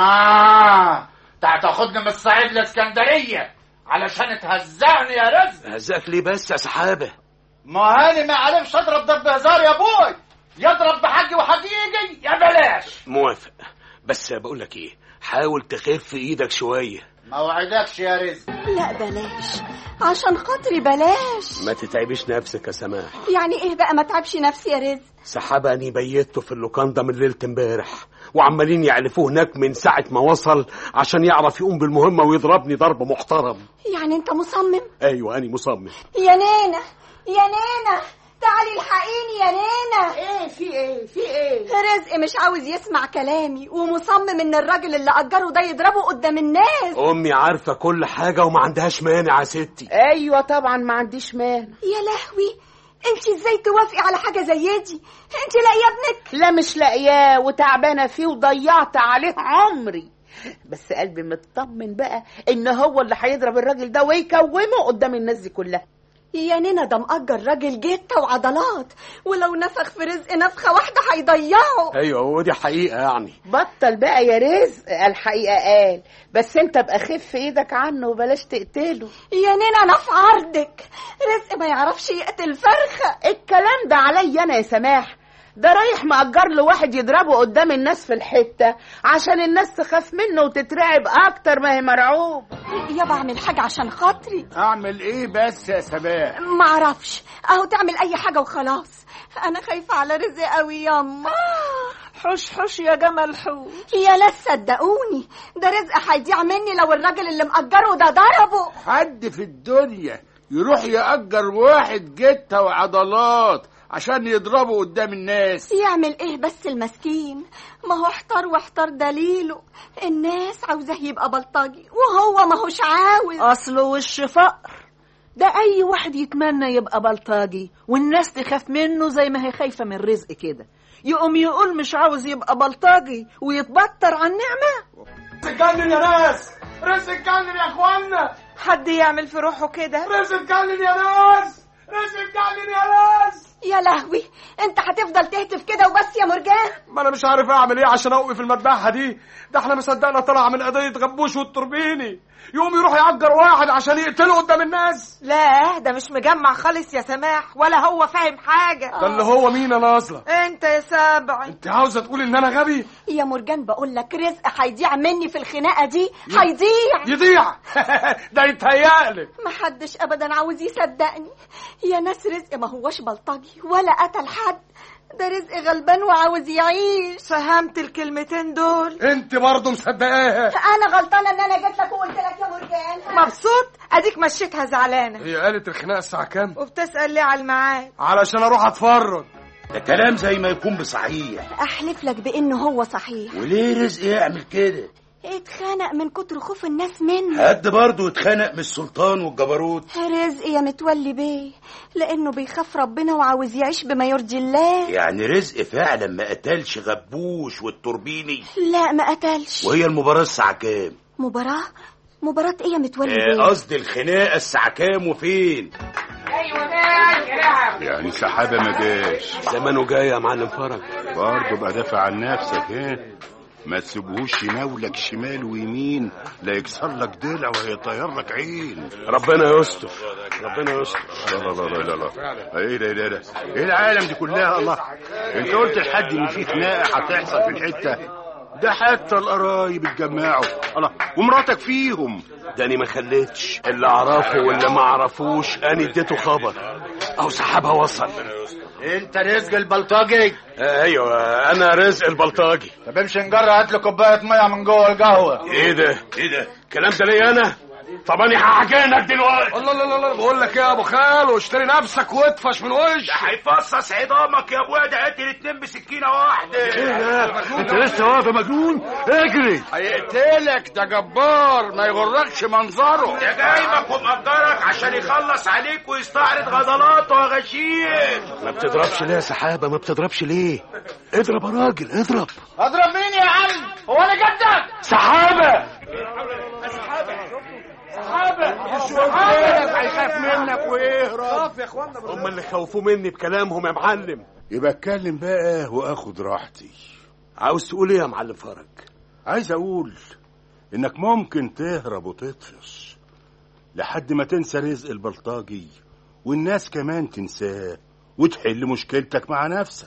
اه انت هتاخدني من الصعيد لاسكندريه علشان تهزقني يا رزق هزاك ليه بس يا سحابة ما هاني ما عرفش اضرب ضرب هزار يا ابوي يضرب بحقي وحقيقي يا بلاش موافق بس بقول لك إيه حاول تخف إيدك شوية ما وعدكش يا رزق لا بلاش عشان خاطري بلاش ما تتعبيش نفسك يا سماح يعني ايه بقى ما تعبش نفسي يا رزق سحابة أني بيته في اللوكاندا من ليلة امبارح وعمالين يعلفوه هناك من ساعة ما وصل عشان يعرف يقوم بالمهمة ويضربني ضرب محترم يعني انت مصمم أيوة أني مصمم يا نينا يا نينا تعالي الحقيني يا نينا ايه في ايه في ايه رزق مش عاوز يسمع كلامي ومصمم ان الراجل اللي اجره ده يضربه قدام الناس أمي عارفة كل حاجة وما عندهاش مانع يا ستي ايوه طبعا ما عنديش مانع يا لهوي انت ازاي توافقي على حاجه زي دي انت لاقيه ابنك لا مش لاقياه وتعبانه فيه وضيعت عليه عمري بس قلبي مطمن بقى ان هو اللي هيضرب الراجل ده ويكومه قدام الناس دي كلها يا نينا ده مأجر راجل جته وعضلات ولو نفخ في رزق نفخه واحده هيضيعه أيوة ودي حقيقة يعني بطل بقى يا رزق الحقيقه قال بس انت بقى خف ايدك عنه وبلاش تقتله يا نينا انا في عرضك رزق ما يعرفش يقتل فرخه الكلام ده عليا انا يا سماح ده رايح مأجر له واحد يضربه قدام الناس في الحتة عشان الناس تخاف منه وتترعب أكتر ما هي مرعوب يا بعمل حاجه عشان خاطري اعمل ايه بس يا سباح ما اعرفش اهو تعمل اي حاجه وخلاص انا خايفه على رزق قوي ياما حش حش يا جمل حوش يا ناس صدقوني ده رزق هيضيع مني لو الراجل اللي مأجره ده ضربه حد في الدنيا يروح يأجر واحد جتة وعضلات عشان يضربه قدام الناس يعمل ايه بس المسكين ما هو احتار واحتار دليله الناس عاوزاه يبقى بلطجي وهو ما هوش عاوز اصله وش فقر ده اي واحد يتمنى يبقى بلطجي والناس تخاف منه زي ما هي خايفه من رزق كده يقوم يقول مش عاوز يبقى بلطجي ويتبطر عن نعمه اتجنن يا ناس رزق اتجنن يا اخوانا حد يعمل في روحه كده رزق اتجنن يا ناس رزق اتجنن يا ناس يا لهوي انت هتفضل تهتف كده وبس يا مرجان ما انا مش عارف اعمل ايه عشان اوقف المذبحه دي ده احنا مصدقنا طلع من قضيه غبوش والتربيني يقوم يروح يأجر واحد عشان يقتله قدام الناس لا ده مش مجمع خالص يا سماح ولا هو فاهم حاجة ده اللي هو مين انا اصلا انت يا سبع انت عاوزه تقول ان انا غبي يا مرجان بقول لك رزق هيضيع مني في الخناقه دي هيضيع يضيع ده يتهيألك محدش ابدا عاوز يصدقني يا ناس رزق ما هوش بلطجي ولا قتل حد ده رزق غلبان وعاوز يعيش فهمت الكلمتين دول انت برضه مصدقاها انا غلطانه ان انا جيت لك وقلت لك يا مرجان مبسوط اديك مشيتها زعلانة هي قالت الخناقه الساعه كام وبتسأل ليه على الميعاد علشان اروح اتفرج ده كلام زي ما يكون بصحيح احلف لك بانه هو صحيح وليه رزق يعمل كده اتخانق من كتر خوف الناس منه حد برضه اتخانق من السلطان والجبروت رزق يا متولي بيه لانه بيخاف ربنا وعاوز يعيش بما يرضي الله يعني رزق فعلا ما قتلش غبوش والتوربيني لا ما قتلش وهي المباراة الساعة كام؟ مباراة مباراة ايه يا متولي آه، بيه قصدي الخناقة الساعة كام وفين؟ ايوه ده يعني سحابة ما جاش زمانه جاي يا معلم فرج برضه بقى دافع عن نفسك ها ما تسيبهوش يناولك شمال ويمين لا يكسر لك ضلع وهيطير لك عين ربنا يستر ربنا يستر لا لا لا لا لا ايه ده ايه ده إيه ده ايه العالم دي كلها الله انت قلت لحد ان في خناقه هتحصل في الحته ده حتى القرايب اتجمعوا الله ومراتك فيهم داني ما خليتش اللي اعرفه واللي ما اعرفوش انا اديته خبر او سحابها وصل انت رزق البلطجي آه ايوه انا رزق البلطاجي طب امشي نجرى هات لي كوبايه ميه من جوه القهوه ايه ده ايه ده الكلام ده ليا انا طب انا هعجنك دلوقتي الله الله الله بقول لك ايه يا ابو خال واشتري نفسك واطفش من وش هيفصص عظامك يا ابويا ده قتل اتنين بسكينة واحدة ايه ده انت لسه واقف يا مجنون اجري هيقتلك ده جبار ما يغركش منظره ده جايبك ومأجرك عشان يخلص عليك ويستعرض غضلاته يا غشيم ما بتضربش ليه يا سحابه ما بتضربش ليه اضرب يا راجل اضرب اضرب مين يا عم هو انا جدك سحابه هيخاف منك ويهرب هم اللي خوفوا مني بكلامهم يا معلم يبقى اتكلم بقى واخد راحتي عاوز تقول ايه يا معلم فرج عايز اقول انك ممكن تهرب وتطفش لحد ما تنسى رزق البلطاجي والناس كمان تنساه وتحل مشكلتك مع نفسك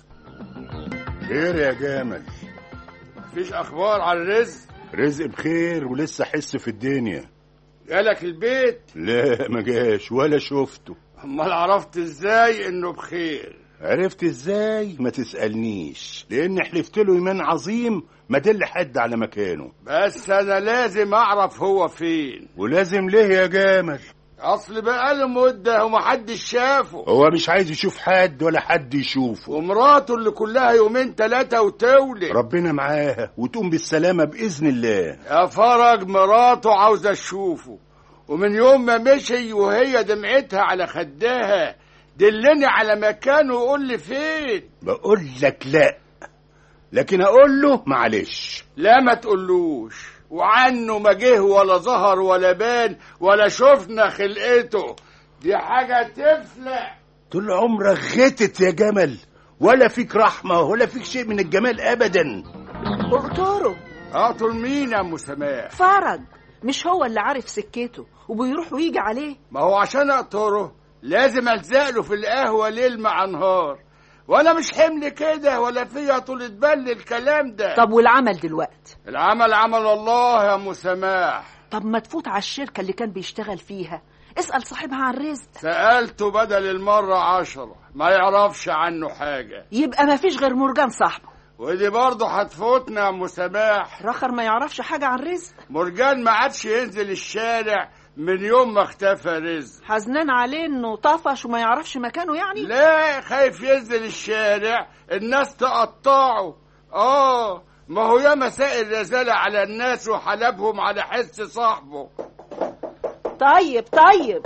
خير يا جمل مفيش اخبار على الرزق رزق بخير ولسه حس في الدنيا جالك البيت لا ما جاش ولا شفته امال عرفت ازاي انه بخير عرفت ازاي ما تسألنيش لان حلفت له ايمان عظيم ما دل حد على مكانه بس انا لازم اعرف هو فين ولازم ليه يا جمل اصل بقاله مده ومحدش شافه هو مش عايز يشوف حد ولا حد يشوفه ومراته اللي كلها يومين ثلاثة وتولد ربنا معاها وتقوم بالسلامة بإذن الله يا فرج مراته عاوزة تشوفه ومن يوم ما مشي وهي دمعتها على خدها دلني على مكانه وقول لي فين بقول لك لا لكن اقول له معلش لا ما تقولوش وعنه ما جه ولا ظهر ولا بان ولا شفنا خلقته دي حاجة تفلح طول عمرك غتت يا جمل ولا فيك رحمة ولا فيك شيء من الجمال أبدا اقطره اقتل مين يا ام سماح فرج مش هو اللي عارف سكته وبيروح ويجي عليه ما هو عشان اقطره لازم الزق له في القهوة ليل مع نهار وانا مش حمل كده ولا فيها طولة بال الكلام ده طب والعمل دلوقتي العمل عمل الله يا ام سماح طب ما تفوت على الشركة اللي كان بيشتغل فيها اسأل صاحبها عن رزق سألته بدل المرة عشرة ما يعرفش عنه حاجة يبقى ما فيش غير مرجان صاحبه ودي برضه هتفوتنا يا ام سماح رخر ما يعرفش حاجة عن رزق مرجان ما عادش ينزل الشارع من يوم ما اختفى رزق حزنان عليه انه طفش وما يعرفش مكانه يعني لا خايف ينزل الشارع الناس تقطعه اه ما هو يا مسائل رزالة على الناس وحلبهم على حس صاحبه طيب طيب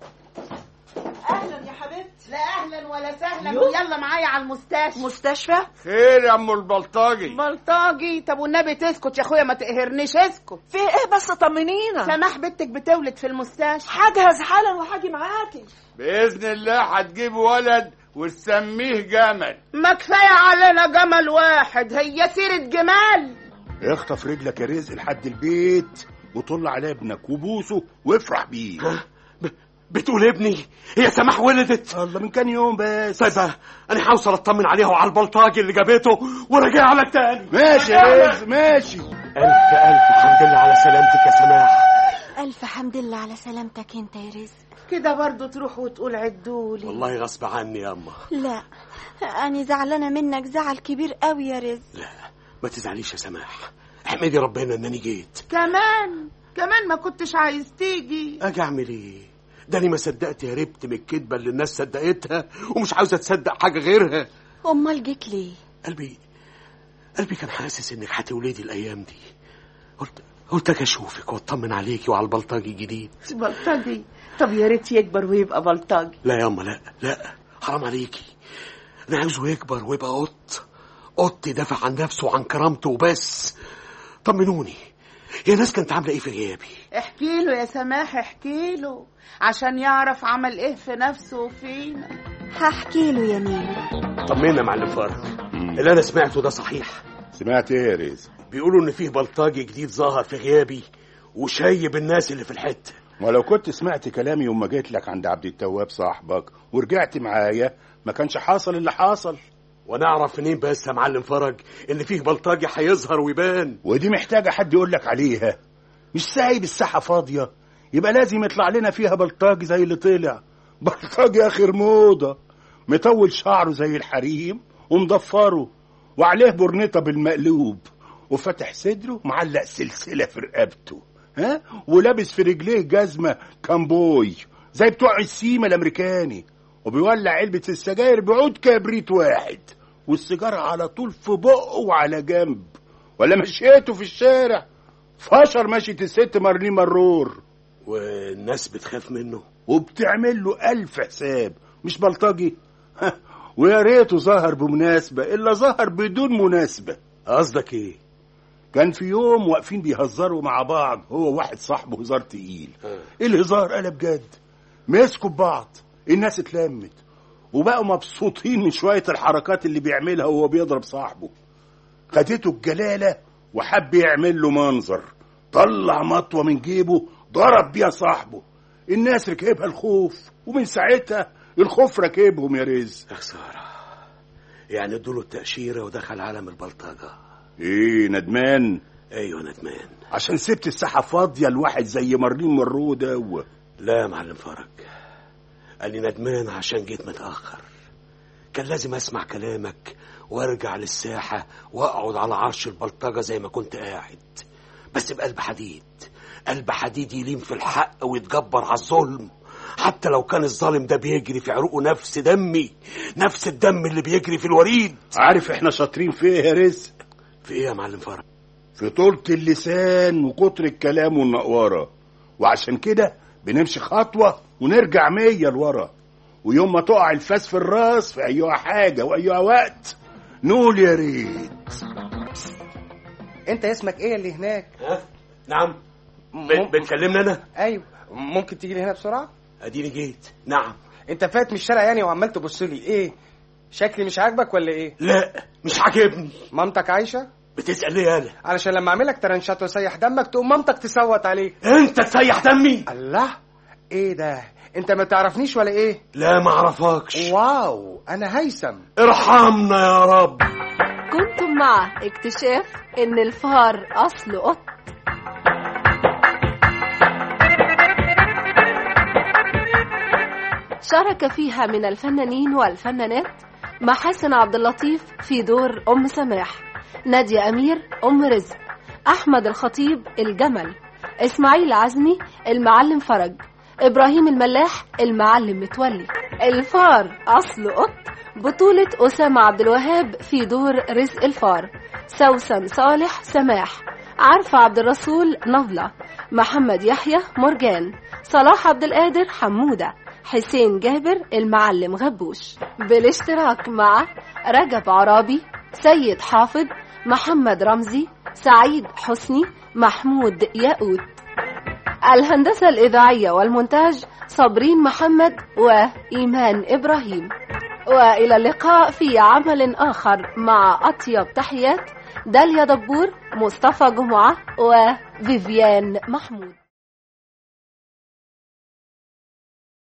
اهلا يا حبيبتي لا اهلا ولا سهلا يو. ويلا معايا على المستشفى مستشفى خير يا ام البلطجي بلطاجي طب والنبي تسكت يا اخويا ما تقهرنيش اسكت في ايه بس طمنينا سماح بنتك بتولد في المستشفى هجهز حالا وهاجي معاكي بإذن الله هتجيب ولد وتسميه جمل ما كفايه علينا جمل واحد هي سيره جمال اخطف رجلك يا رزق لحد البيت وطل على ابنك وبوسه وافرح بيه بتقول ابني هي سماح ولدت الله من كام يوم بس طيب انا هوصل اطمن عليها وعلى البلطاجي اللي جابته وراجع لك تاني ماشي يا رزق ماشي الف الف الحمد لله على سلامتك يا سماح ألف حمد لله على سلامتك انت يا رزق كده برضو تروح وتقول عدولي والله غصب عني يا اما لا أنا زعلانة منك زعل كبير قوي يا رزق لا ما تزعليش يا سماح احمدي ربنا انني جيت كمان كمان ما كنتش عايز تيجي اجي اعمل ايه ده انا ما صدقت هربت من الكدبه اللي الناس صدقتها ومش عاوزه تصدق حاجه غيرها أمال جيت ليه قلبي قلبي كان حاسس انك هتولدي الايام دي قلت قلت اجي اشوفك واطمن عليكي وعلى البلطجي الجديد بلطجي طب يا ريت يكبر ويبقى بلطجي لا يا اما لا لا حرام عليكي انا عاوزه يكبر ويبقى قط قط يدافع عن نفسه وعن كرامته وبس طمنوني يا ناس كانت عامله ايه في غيابي احكي له يا سماح احكي له عشان يعرف عمل ايه في نفسه وفينا هحكي له يا مين طمنا يا معلم فرج اللي انا سمعته ده صحيح سمعت ايه يا رزق بيقولوا ان فيه بلطجي جديد ظهر في غيابي وشايب الناس اللي في الحته ولو كنت سمعت كلامي يوم ما جيت لك عند عبد التواب صاحبك ورجعت معايا ما كانش حاصل اللي حاصل ونعرف منين بس يا معلم فرج ان فيه بلطجي هيظهر ويبان ودي محتاجه حد يقول لك عليها مش سايب الساحه فاضيه يبقى لازم يطلع لنا فيها بلطجي زي اللي طلع بلطجي اخر موضه مطول شعره زي الحريم ومضفره وعليه برنيطه بالمقلوب وفتح صدره معلق سلسله في رقبته ها ولابس في رجليه جزمه كامبوي زي بتوع السيما الامريكاني وبيولع علبه السجاير بعود كبريت واحد والسيجاره على طول في بقه وعلى جنب ولا مشيته في الشارع فشر مشية الست مارلين مرور والناس بتخاف منه وبتعمل له ألف حساب مش بلطجي ها، ويا ريته ظهر بمناسبة إلا ظهر بدون مناسبة قصدك إيه؟ كان في يوم واقفين بيهزروا مع بعض هو واحد صاحبه هزار تقيل الهزار قلب جد مسكوا ببعض الناس اتلمت وبقوا مبسوطين من شوية الحركات اللي بيعملها وهو بيضرب صاحبه خدته الجلالة وحب يعمل له منظر طلع مطوة من جيبه ضرب بيها صاحبه الناس ركبها الخوف ومن ساعتها الخوف راكبهم يا رزق يا خسارة يعني ادوله التأشيرة ودخل عالم البلطجة ايه ندمان ايوه ندمان عشان سبت الساحة فاضية لواحد زي مارلين مرو ده و... لا يا معلم فرج قال لي ندمان عشان جيت متأخر كان لازم اسمع كلامك وارجع للساحة واقعد على عرش البلطجة زي ما كنت قاعد بس بقلب حديد قلب حديد يلين في الحق ويتجبر على الظلم حتى لو كان الظالم ده بيجري في عروقه نفس دمي نفس الدم اللي بيجري في الوريد عارف احنا شاطرين في ايه يا رزق في ايه يا معلم فرج في طولة اللسان وكتر الكلام والنقوارة وعشان كده بنمشي خطوة ونرجع مية لورا ويوم ما تقع الفاس في الراس في أيها حاجة وأيها وقت نقول يا ريت انت اسمك ايه اللي هناك ها نعم ب- بتكلمني انا ايوه ممكن تيجي لي هنا بسرعه اديني جيت نعم انت فات من الشارع يعني وعمال تبص لي ايه شكلي مش عاجبك ولا ايه لا مش عاجبني مامتك عايشه بتسأل ليه انا علشان لما اعملك ترنشات واسيح دمك تقوم مامتك تصوت عليك انت تسيح دمي الله ايه ده انت ما تعرفنيش ولا ايه لا ما اعرفكش واو انا هيثم ارحمنا يا رب كنتم مع اكتشاف ان الفار اصل قط شارك فيها من الفنانين والفنانات محاسن عبد اللطيف في دور ام سماح نادية امير ام رزق احمد الخطيب الجمل اسماعيل عزمي المعلم فرج ابراهيم الملاح المعلم متولي الفار اصل قط بطولة أسامة عبد الوهاب في دور رزق الفار سوسن صالح سماح عارفة عبد الرسول نضلة محمد يحيى مرجان صلاح عبد القادر حمودة حسين جابر المعلم غبوش بالاشتراك مع رجب عرابي سيد حافظ محمد رمزي سعيد حسني محمود ياقوت الهندسة الإذاعية والمونتاج صابرين محمد وإيمان إبراهيم وإلى اللقاء في عمل آخر مع أطيب تحيات داليا دبور مصطفى جمعة وفيفيان محمود